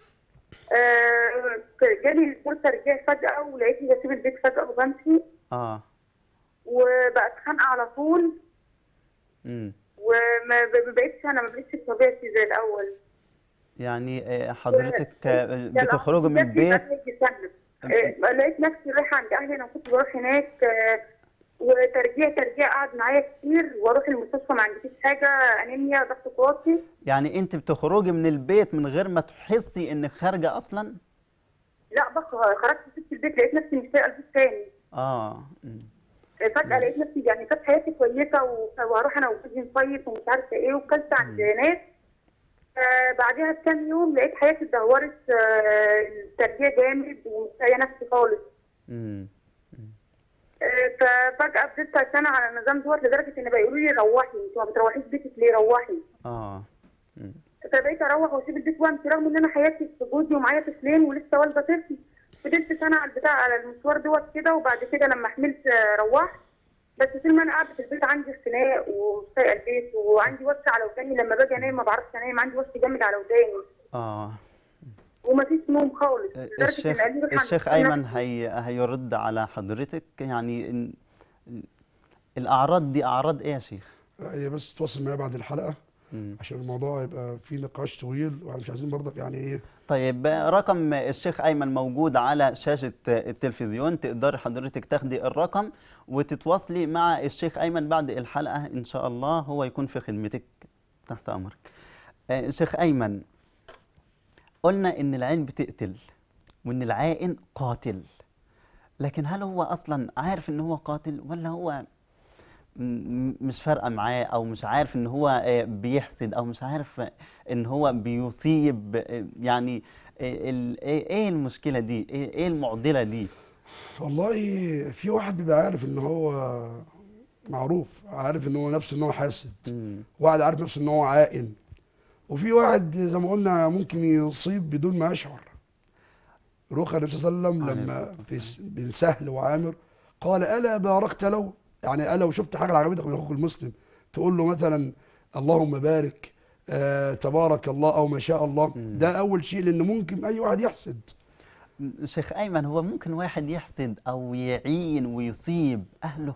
آه، جالي فرصه رجع فجاه ولقيتني بسيب البيت فجاه وبمشي
اه
وبقت خانقه على طول
مم.
وما ب- ما بقتش انا ما بقتش بطبيعتي زي الاول
يعني آه، حضرتك آه،
يعني
بتخرجوا من
جات لي
البيت
بقالي دي سنه آه، لقيت نفسي رايحه عند اهلي انا كنت بروح هناك آه، وترجيع ترجيع قعد معايا كتير واروح المستشفى ما عنديش حاجه انيميا ضغط واطي
يعني انت بتخرجي من البيت من غير ما تحسي انك خارجة اصلا
لا بقى خرجت سبت البيت لقيت نفسي مش طايقه البيت تاني
اه مم.
فجأة لقيت نفسي يعني كانت حياتي كويسة و- وأروح أنا وجوزي نصيف ومش عارفة إيه وكلت عند ناس آه بعدها بكام يوم لقيت حياتي اتدهورت آه التربية جامد ومش طايقة نفسي خالص
مم.
آه ففجأة فضلت سنة على النظام دوت لدرجة إن بيقولوا لي روحي أنت ما بتروحيش بيتك ليه روحي
اه
فبقيت أروح وأسيب البيت وأمشي رغم إن أنا حياتي في جوزي ومعايا طفلين ولسه والدة طفل فضلت سنة على البتاع على المشوار دوت كده وبعد كده لما حملت آه، روحت بس طول ما انا قاعده في البيت عندي اختناق ومش طايقه البيت وعندي وش على وداني لما باجي انام ما بعرفش انام عندي وش جامد على وداني
اه
ومفيش نوم خالص لدرجة
الشيخ
إن قالوا لي روح
الشيخ
عند
ايمن
نفسي.
هي هيرد على حضرتك يعني إن- الاعراض دي اعراض ايه يا شيخ
هي بس تواصل معايا بعد الحلقه
مم.
عشان الموضوع يبقى فيه نقاش طويل واحنا مش عايزين برضك يعني ايه
طيب رقم الشيخ ايمن موجود على شاشه التلفزيون تقدري حضرتك تاخدي الرقم وتتواصلي مع الشيخ ايمن بعد الحلقه ان شاء الله هو يكون في خدمتك تحت امرك آه، شيخ ايمن قلنا ان العين بتقتل وان العائن قاتل لكن هل هو اصلا عارف ان هو قاتل ولا هو م- مش فارقه معاه او مش عارف ان هو آه، بيحسد او مش عارف ان هو بيصيب آه، يعني آه، ال- ايه إيه المشكله دي ايه إيه المعضله دي
والله في واحد بيبقى عارف ان هو معروف عارف ان هو نفسه ان هو حاسد
مم.
واحد عارف نفسه ان هو عائن وفي واحد زي ما قلنا ممكن يصيب بدون ما يشعر رخى النبي صلى الله عليه وسلم
عليه
لما
الصلاة
في س- بن سهل وعامر قال الا باركت له يعني الا وشفت حاجه عجبتك من اخوك المسلم تقول له مثلا اللهم بارك آه تبارك الله او ما شاء الله ده اول شيء لان ممكن اي واحد يحسد
شيخ ايمن هو ممكن واحد يحسد او يعين ويصيب اهله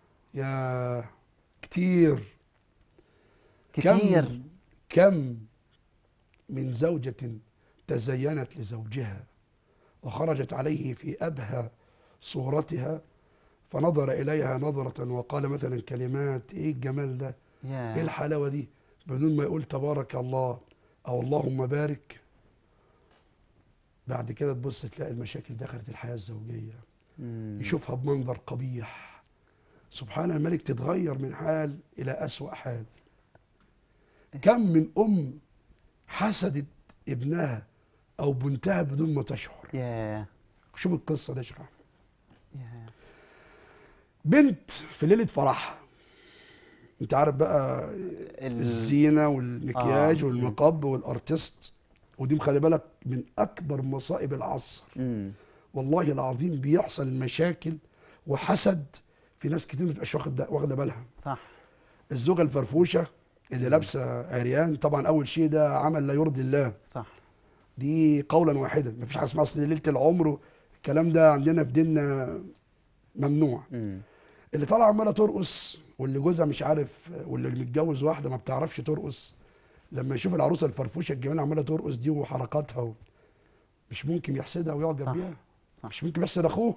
يا كتير
كتير
كم كم من زوجة تزينت لزوجها وخرجت عليه في أبهى صورتها فنظر إليها نظرة وقال مثلا كلمات إيه الجمال ده إيه
يا
الحلاوة دي بدون ما يقول تبارك الله أو اللهم بارك بعد كده تبص تلاقي المشاكل دخلت الحياة الزوجية
مم.
يشوفها بمنظر قبيح سبحان الملك تتغير من حال إلى أسوأ حال كم من أم حسدت ابنها أو بنتها بدون ما تشعر
يا
شوف القصة دي يا شيخ أحمد.
يا
بنت في ليلة فرحها انت عارف بقى
ال-
الزينه والمكياج
آه.
والمقب والارتست ودي خلي بالك من اكبر مصائب العصر
مم.
والله العظيم بيحصل مشاكل وحسد في ناس كتير ما بتبقاش واخد واخده بالها
صح
الزوجه الفرفوشه اللي لابسه عريان طبعا اول شيء ده عمل لا يرضي الله
صح
دي قولا واحدا مفيش حاجه اسمها اصل ليله العمر الكلام ده عندنا في ديننا ممنوع
مم.
اللي طالعه عماله ترقص واللي جوزها مش عارف واللي متجوز واحده ما بتعرفش ترقص لما يشوف العروسه الفرفوشه الجميله عماله ترقص دي وحركاتها و... مش ممكن يحسدها ويعجب
صح.
بيها
صح.
مش ممكن يحسد اخوه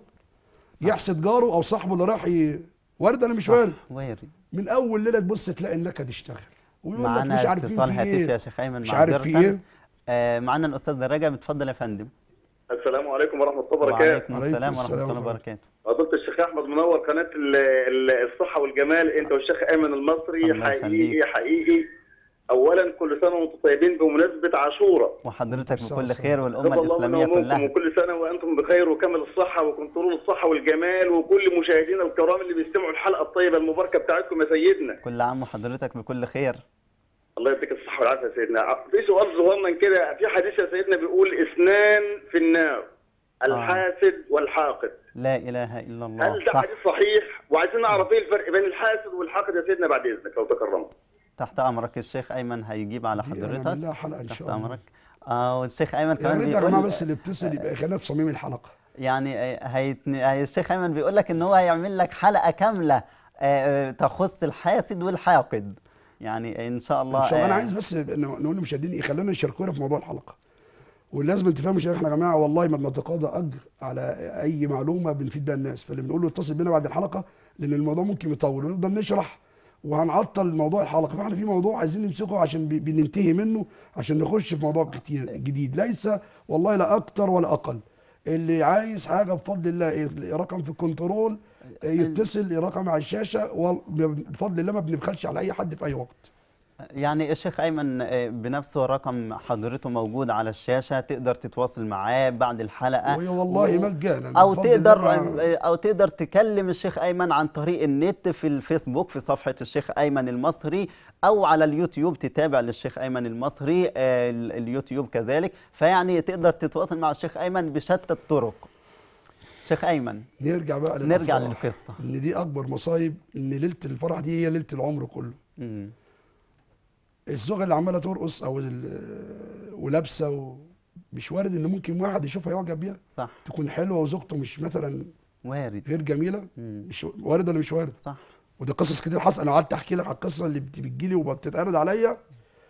يحسد جاره او صاحبه اللي راح ي... وارد انا مش
صح.
وارد
وارد
من اول ليله تبص تلاقي النكد اشتغل ويقول لك
معانا
مش عارفين
اتصال
في
هاتفي يا
ايه
شيخ ايمن
مش عارف في ايه
آه معانا الاستاذ رجب اتفضل يا فندم
السلام عليكم ورحمة الله وبركاته.
وعليكم
عليكم
السلام
السلام
ورحمه الله
ورحمة
وبركاته
فضيلة الشيخ أحمد منور قناة ال- ال- الصحة والجمال أنت والشيخ أيمن المصري
الله
حقيقي
يخليك.
حقيقي. أولا كل سنة وأنتم طيبين بمناسبة عاشوراء.
وحضرتك
صح،
بكل
صح.
خير والامه
تقبل الله منا
الاسلاميه
ومنكم
كلها
وكل سنة وأنتم بخير وكامل الصحة وكنترول الصحة والجمال وكل مشاهدينا الكرام اللي بيستمعوا الحلقة الطيبة المباركة بتاعتكم يا سيدنا.
كل عام وحضرتك بكل خير
الله يديك الصحة والعافية يا سيدنا. في سؤال صغنن كده في حديث يا سيدنا بيقول اثنان في النار الحاسد والحاقد.
لا اله الا الله
هل ده
صح
حديث صحيح؟ وعايزين نعرف ايه الفرق بين الحاسد والحاقد يا سيدنا بعد اذنك لو تكرمت.
تحت امرك الشيخ ايمن هيجيب على
دي أنا
حضرتك
عامل لها حلقه ان
تحت
شاء الله
امرك اه والشيخ ايمن
يا
كمان
ريت يا جماعه
بيقول
بس اللي بيتصل يبقى خلينا في صميم الحلقه
يعني آه، هيتن... هي الشيخ ايمن بيقول لك ان هو هيعمل لك حلقه كامله آه، آه، تخص الحاسد والحاقد يعني ان شاء الله
ان شاء الله انا
آه،
عايز بس إن- نقول للمشاهدين يخلونا يشاركونا في موضوع الحلقه ولازم تفهموا يا احنا يا جماعه والله ما بنتقاضى اجر على اي معلومه بنفيد بيها الناس فاللي بنقول له اتصل بينا بعد الحلقه لان الموضوع ممكن يطول ونفضل نشرح وهنعطل موضوع الحلقه فاحنا في موضوع عايزين نمسكه عشان بي- بننتهي منه عشان نخش في موضوع كتير جديد ليس والله لا اكتر ولا اقل اللي عايز حاجه بفضل الله إيه، رقم في الكنترول إيه، يتصل رقم على الشاشه وال- بفضل الله ما بنبخلش على اي حد في اي وقت
يعني الشيخ ايمن آه، بنفسه رقم حضرته موجود على الشاشه تقدر تتواصل معاه بعد الحلقه
وهي والله
و-
مجانا
او
بفضل
تقدر
الله.
او تقدر تكلم الشيخ ايمن عن طريق النت في الفيسبوك في صفحه الشيخ ايمن المصري او على اليوتيوب تتابع للشيخ ايمن المصري آه، ال- اليوتيوب كذلك فيعني تقدر تتواصل مع الشيخ ايمن بشتى الطرق شيخ ايمن
نرجع بقى
نرجع
للأفراح.
للقصه
ان دي اكبر مصايب ان ليله الفرح دي هي ليله العمر كله
مم.
الزوجه اللي عماله ترقص او ال- ولابسه و... مش وارد ان ممكن واحد يشوفها يعجب بيها
صح
تكون حلوه وزوجته مش مثلا
وارد
غير جميله
مم.
مش وارد ولا مش وارد
صح
وده قصص كتير حصل انا قعدت احكي لك على القصه اللي بت- بتجيلي وبتتعرض عليا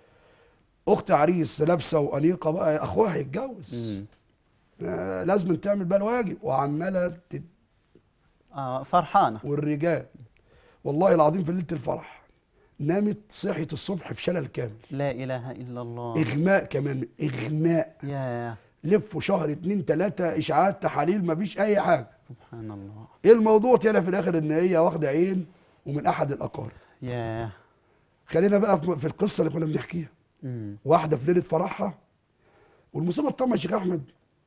اخت عريس لابسه وانيقه بقى اخوها هيتجوز
مم.
آه لازم تعمل بقى الواجب وعماله تت...
اه فرحانه
والرجال والله العظيم في ليله الفرح نامت صحيت الصبح في شلل كامل
لا اله الا الله
اغماء كمان اغماء
يا
لفوا شهر اتنين تلاته اشاعات تحاليل مفيش اي حاجه
سبحان الله
ايه الموضوع طلع في الاخر ان هي واخده عين ومن احد الاقارب
يا
خلينا بقى في في القصه اللي كنا بنحكيها
مم.
واحده في ليله فرحها والمصيبه الطامه يا شيخ احمد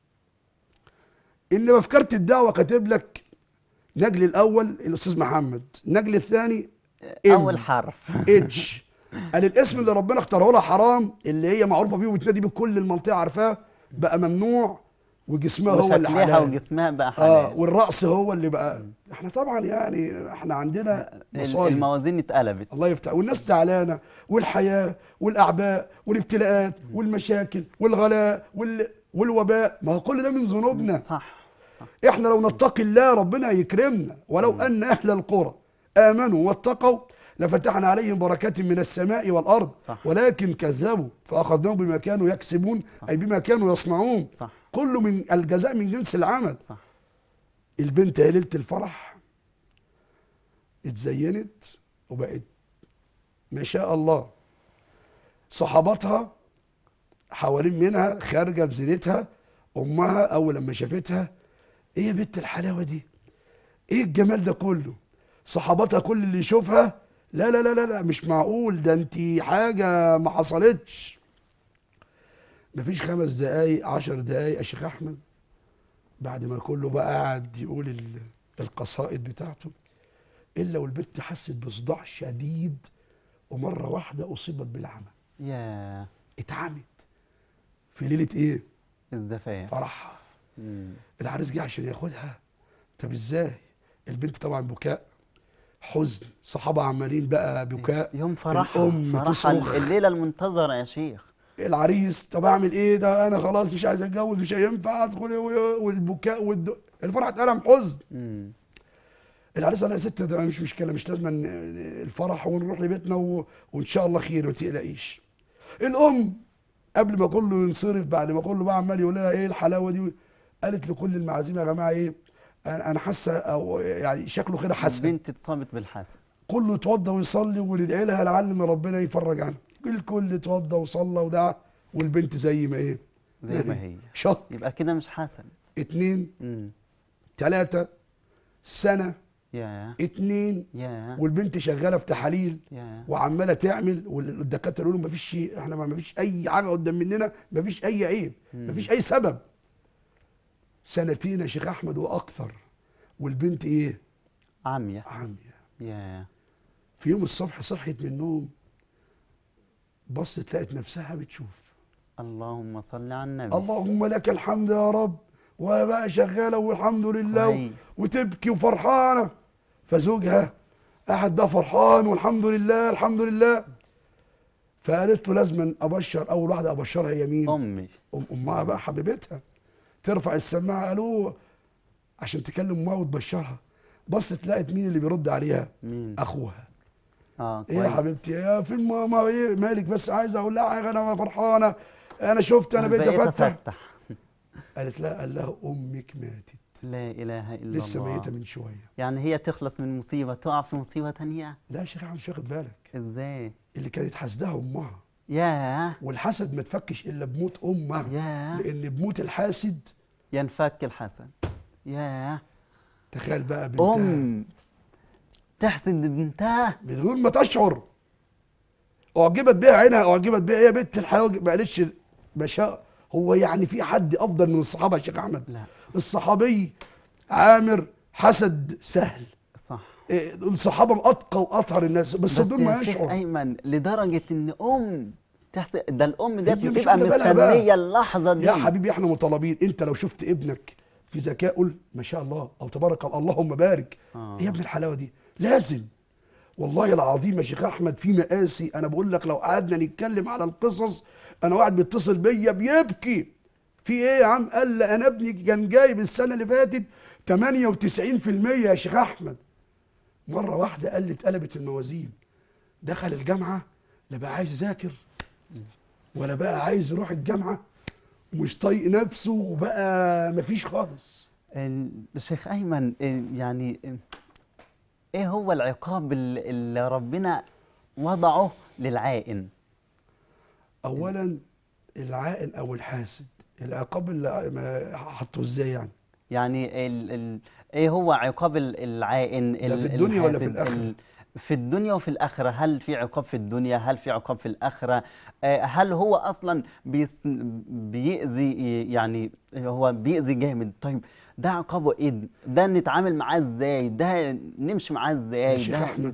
ان مفكره الدعوه كاتب لك نجل الاول الاستاذ محمد نجل الثاني إم.
اول حرف
اتش قال الاسم اللي ربنا اختاره لها حرام اللي هي معروفه بيه وبتنادي بيه كل المنطقه عارفاه بقى ممنوع وجسمها هو اللي
وشكلها
حلال
وجسمها بقى
اه
حلال
والرأس هو اللي بقى احنا طبعا يعني احنا عندنا
ال-
مصايب
الموازين اتقلبت
الله يفتح والناس زعلانه والحياه والاعباء والابتلاءات والمشاكل والغلاء وال... والوباء ما هو كل ده من ذنوبنا
صح صح
احنا لو نتقي الله ربنا يكرمنا ولو ان اهل القرى امنوا واتقوا لفتحنا عليهم بركات من السماء والارض
صح.
ولكن كذبوا فاخذناهم بما كانوا يكسبون اي بما كانوا يصنعون
صح
كله من الجزاء من جنس العمل
صح
البنت هي ليله الفرح اتزينت وبقت ما شاء الله صحاباتها حوالين منها خارجه بزينتها امها اول لما شافتها ايه يا بنت الحلاوه دي ايه الجمال ده كله صحاباتها كل اللي يشوفها لا لا لا لا, لا مش معقول ده انت حاجه ما حصلتش مفيش خمس دقايق عشر دقايق يا شيخ احمد بعد ما كله بقى قاعد يقول ال- القصائد بتاعته الا والبنت حست بصداع شديد ومره واحده اصيبت بالعمى
يا
اتعمت في ليله ايه
الزفاف
فرحها
مم.
العريس جه عشان ياخدها طب ازاي البنت طبعا بكاء حزن صحابه عمالين بقى بكاء
يوم فرحها
الام
فرحها
تصرخ
الليلة المنتظرة يا شيخ
العريس طب اعمل ايه ده انا خلاص مش عايز اتجوز مش هينفع ادخل و- والبكاء والد... الفرح اتقلم حزن
مم.
العريس قال يا ست ده مش مشكله مش لازم ن- الفرح ونروح لبيتنا و... وان شاء الله خير ما تقلقيش الام قبل ما كله ينصرف بعد ما كله بقى عمال يقول لها ايه الحلاوه دي قالت لكل المعازيم يا جماعه ايه انا أنا حاسه او يعني شكله كده حسن
البنت اتصابت بالحسد
كله يتوضى ويصلي وندعي لها لعل ان ربنا يفرج عنها الكل اتوضى وصلى ودعا والبنت زي ما ايه
زي ما هي
شهر
يبقى كده مش حسد
اتنين
مم.
تلاتة سنة
يا
اتنين
يا
والبنت شغالة في تحاليل
يا
وعمالة تعمل والدكاترة يقولوا مفيش شيء احنا ما مفيش أي حاجة قدام مننا مفيش أي عيب مفيش أي سبب سنتين يا شيخ أحمد وأكثر والبنت إيه؟
عمية
عامية
يا
في يوم الصبح صحيت من النوم بصت لقت نفسها بتشوف
اللهم صل على النبي
اللهم لك الحمد يا رب وبقى شغاله والحمد لله
كويس.
وتبكي وفرحانه فزوجها قاعد بقى فرحان والحمد لله الحمد لله فقالت له لازم ابشر اول واحده ابشرها هي مين؟
أمي
ام امها بقى حبيبتها ترفع السماعه قالوا عشان تكلم امها وتبشرها بصت لقت مين اللي بيرد عليها؟
مين
اخوها
اه
ايه يا
كويس
حبيبتي يا فين ماما ايه مالك بس عايز اقول لها حاجه انا فرحانه انا شفت انا بقيت افتح
أفتح.
قالت لا قال لها امك ماتت
لا إله إلا
لسه
الله
ميته من شويه
يعني هي تخلص من مصيبة تقع في مصيبة تانية
لا يا شيخ احمد مش واخد بالك
ازاي
اللي كانت حاسداها امها
يا
والحسد ما تفكش الا بموت امها
يا
لان بموت الحاسد
ينفك الحسد يا
تخيل بقى بنتها
أم تحسد بنتها
بدون ما تشعر اعجبت بيها عينها اعجبت بيها هي بنت الحياه ما قالتش ما شاء هو يعني في حد افضل من الصحابه يا شيخ احمد
لا
الصحابي عامر حسد سهل
صح
إيه، الصحابه اتقى واطهر الناس بس,
بس
بدون ما
يا شيخ
يشعر
أيمن لدرجة إن أم تحسد ده الأم ديت
هي مش
بتبقى
واخدة بالها بقى.
مستنية اللحظة دي
يا حبيبي احنا مطالبين انت لو شفت ابنك في ذكاء قول ما شاء الله او تبارك الله اللهم بارك
آه.
ايه يا ابن الحلاوه دي لازم والله العظيم يا شيخ احمد في مقاسي انا بقول لك لو قعدنا نتكلم على القصص انا واحد بيتصل بيا بيبكي في ايه يا عم قال لي انا ابني كان جايب السنه اللي فاتت 98% يا شيخ احمد مره واحده قال لي اتقلبت الموازين دخل الجامعه لا بقى عايز يذاكر ولا بقى عايز يروح الجامعه ومش طايق نفسه وبقى مفيش خالص
الشيخ أيمن إيه يعني إيه هو العقاب اللي اللي ربنا وضعه للعائن
اولا العائن او الحاسد العقاب اللي ما حطه ازاي يعني
يعني ال ال ايه هو عقاب ال- العائن
ده
ال-
في الدنيا ولا في
الحاسد؟
الآخرة؟
ال- في الدنيا وفي الآخرة هل في عقاب في الدنيا هل في عقاب في الآخرة آه، هل هو أصلا بيس بيأذي يعني هو بيأذي جامد طيب ده عقابه ايه ده نتعامل معاه ازاي ده نمشي معاه
يا
ازاي
شيخ
ده
احمد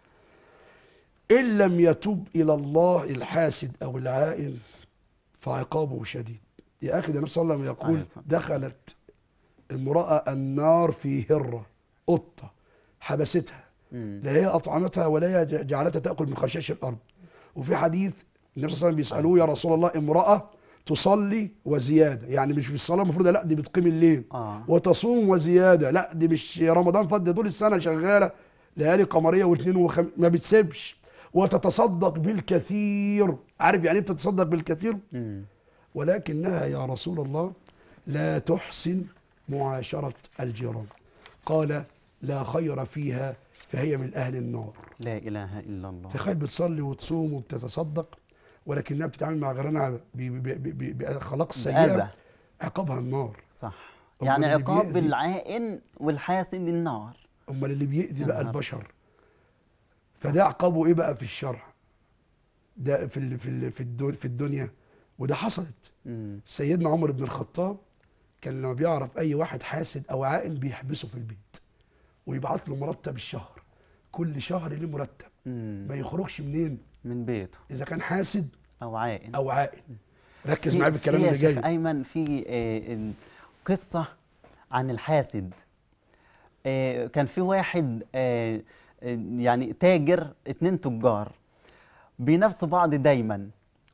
ان لم يتوب الى الله الحاسد او العائن فعقابه شديد يا اخي ده النبي صلى الله عليه وسلم يقول
عليه الصلاة
دخلت امراه النار في هره قطه حبستها
مم.
لا هي اطعمتها ولا هي ج- جعلتها تاكل من خشاش الارض وفي حديث النبي صلى الله عليه وسلم بيسالوه يا رسول الله امراه تصلي وزياده يعني مش بالصلاه المفروض لا دي بتقيم الليل
اه
وتصوم وزياده لا دي مش رمضان فات ده طول السنه شغاله ليالي قمريه واثنين وخم... ما بتسيبش وتتصدق بالكثير عارف يعني ايه بتتصدق بالكثير
مم.
ولكنها يا رسول الله لا تحسن معاشره الجيران قال لا خير فيها فهي من اهل النار
لا اله الا الله
تخيل بتصلي وتصوم وبتتصدق ولكنها بتتعامل مع غيرانها ب- ب- ب- ب- باخلاق
بأذى
سيئه عقابها النار
صح
أمال
يعني
اللي
عقاب
بيأذي-
العائن والحاسد النار
امال اللي بيأذي
يا
بقى
نهار.
البشر فده عقابه ايه بقى في الشرع ده في ال في ال في, الدنيا في الدنيا وده حصلت
مم.
سيدنا عمر بن الخطاب كان لما بيعرف اي واحد حاسد او عائن بيحبسه في البيت ويبعت له مرتب الشهر كل شهر ليه مرتب
مم.
ما يخرجش منين
من بيته
اذا كان حاسد
او عائل
او عائل ركز
في-
معايا بالكلام
في يا
اللي
شيخ
جاي
ايمن في آه، ال- قصه عن الحاسد آه، كان في واحد آه، آه، يعني تاجر اتنين تجار بينافسوا بعض دايما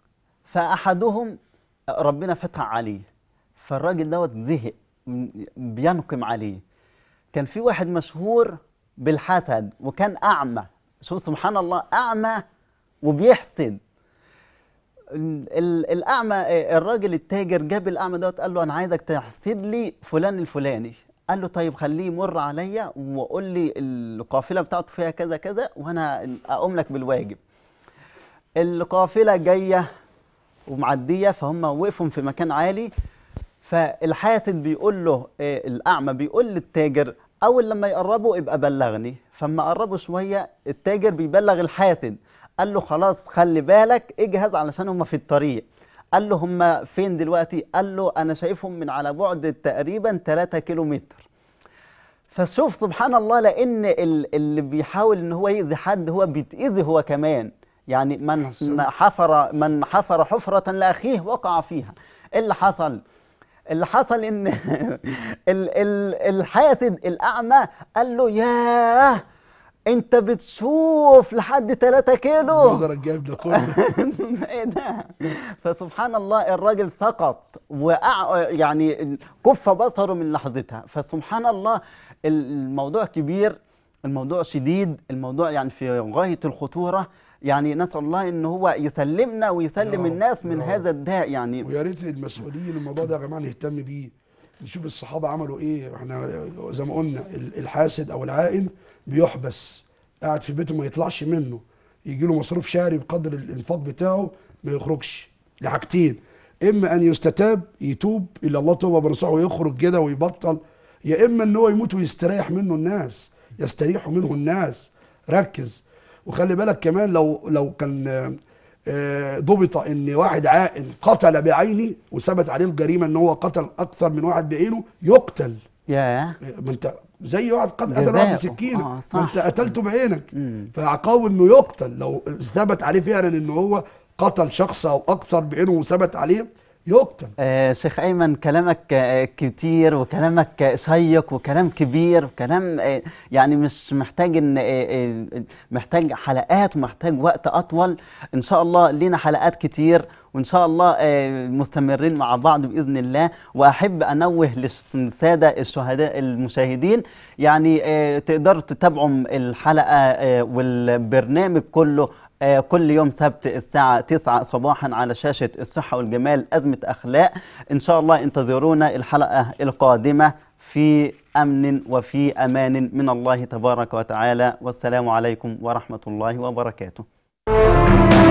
فاحدهم ربنا فتح عليه فالراجل دوت زهق م- بينقم عليه كان في واحد مشهور بالحسد وكان اعمى شوف سبحان الله اعمى وبيحسد ال- ال- الاعمى آه، الراجل التاجر جاب الاعمى دوت قال له انا عايزك تحسد لي فلان الفلاني قال له طيب خليه يمر عليا وقول لي القافله بتاعته فيها كذا كذا وانا اقوم لك بالواجب القافله جايه ومعديه فهم وقفوا في مكان عالي فالحاسد بيقول له آه، الاعمى بيقول للتاجر اول لما يقربوا ابقى بلغني فما قربوا شويه التاجر بيبلغ الحاسد قال له خلاص خلي بالك اجهز علشان هم في الطريق قال له هم فين دلوقتي قال له انا شايفهم من على بعد تقريبا 3 كيلو متر فشوف سبحان الله لان ال- اللي بيحاول ان هو يأذي حد هو بيتأذي هو كمان يعني من
أحسنت.
حفر من حفر حفرة لأخيه وقع فيها إيه اللي حصل اللي حصل ان ال ال الحاسد الاعمى قال له ياه انت بتشوف لحد 3 كيلو
نظرك جايب ده كله
ايه ده فسبحان الله الراجل سقط وقع يعني كف بصره من لحظتها فسبحان الله الموضوع كبير الموضوع شديد الموضوع يعني في غاية الخطورة يعني نسأل الله ان هو يسلمنا ويسلم
يا
الناس
رب،
من
يا
هذا الداء يعني
ويا ريت المسؤولين الموضوع ده يا جماعه نهتم بيه نشوف الصحابه عملوا ايه احنا زي ما قلنا ال- الحاسد او العائن بيحبس قاعد في بيته ما يطلعش منه يجي له مصروف شهري بقدر الانفاق بتاعه ما يخرجش لحاجتين اما ان يستتاب يتوب الى الله توبه بنصحه ويخرج كده ويبطل يا اما ان هو يموت ويستريح منه الناس يستريحوا منه الناس ركز وخلي بالك كمان لو لو كان آه، آه، ضبط ان واحد عائن قتل بعينه وثبت عليه الجريمه ان هو قتل اكثر من واحد بعينه يقتل
ياه
ما انت زي واحد قد قتل
جزاؤه.
واحد بسكينه
آه،
ما
صح.
انت قتلته بعينك
مم.
فعقابه انه يقتل لو ثبت عليه فعلا ان هو قتل شخص او اكثر بعينه وثبت عليه يقتل
آه شيخ أيمن كلامك آه كتير وكلامك آه، شيق وكلام كبير وكلام آه يعني مش محتاج إن آه آه محتاج حلقات ومحتاج وقت أطول إن شاء الله لينا حلقات كتير وإن شاء الله آه مستمرين مع بعض بإذن الله وأحب أنوه للسادة الشهداء المشاهدين يعني آه تقدروا تتابعوا الحلقة آه والبرنامج كله آه، كل يوم سبت الساعة 9 صباحا على شاشة الصحة والجمال أزمة أخلاق إن شاء الله انتظرونا الحلقة القادمة في أمن وفي أمان من الله تبارك وتعالى والسلام عليكم ورحمة الله وبركاته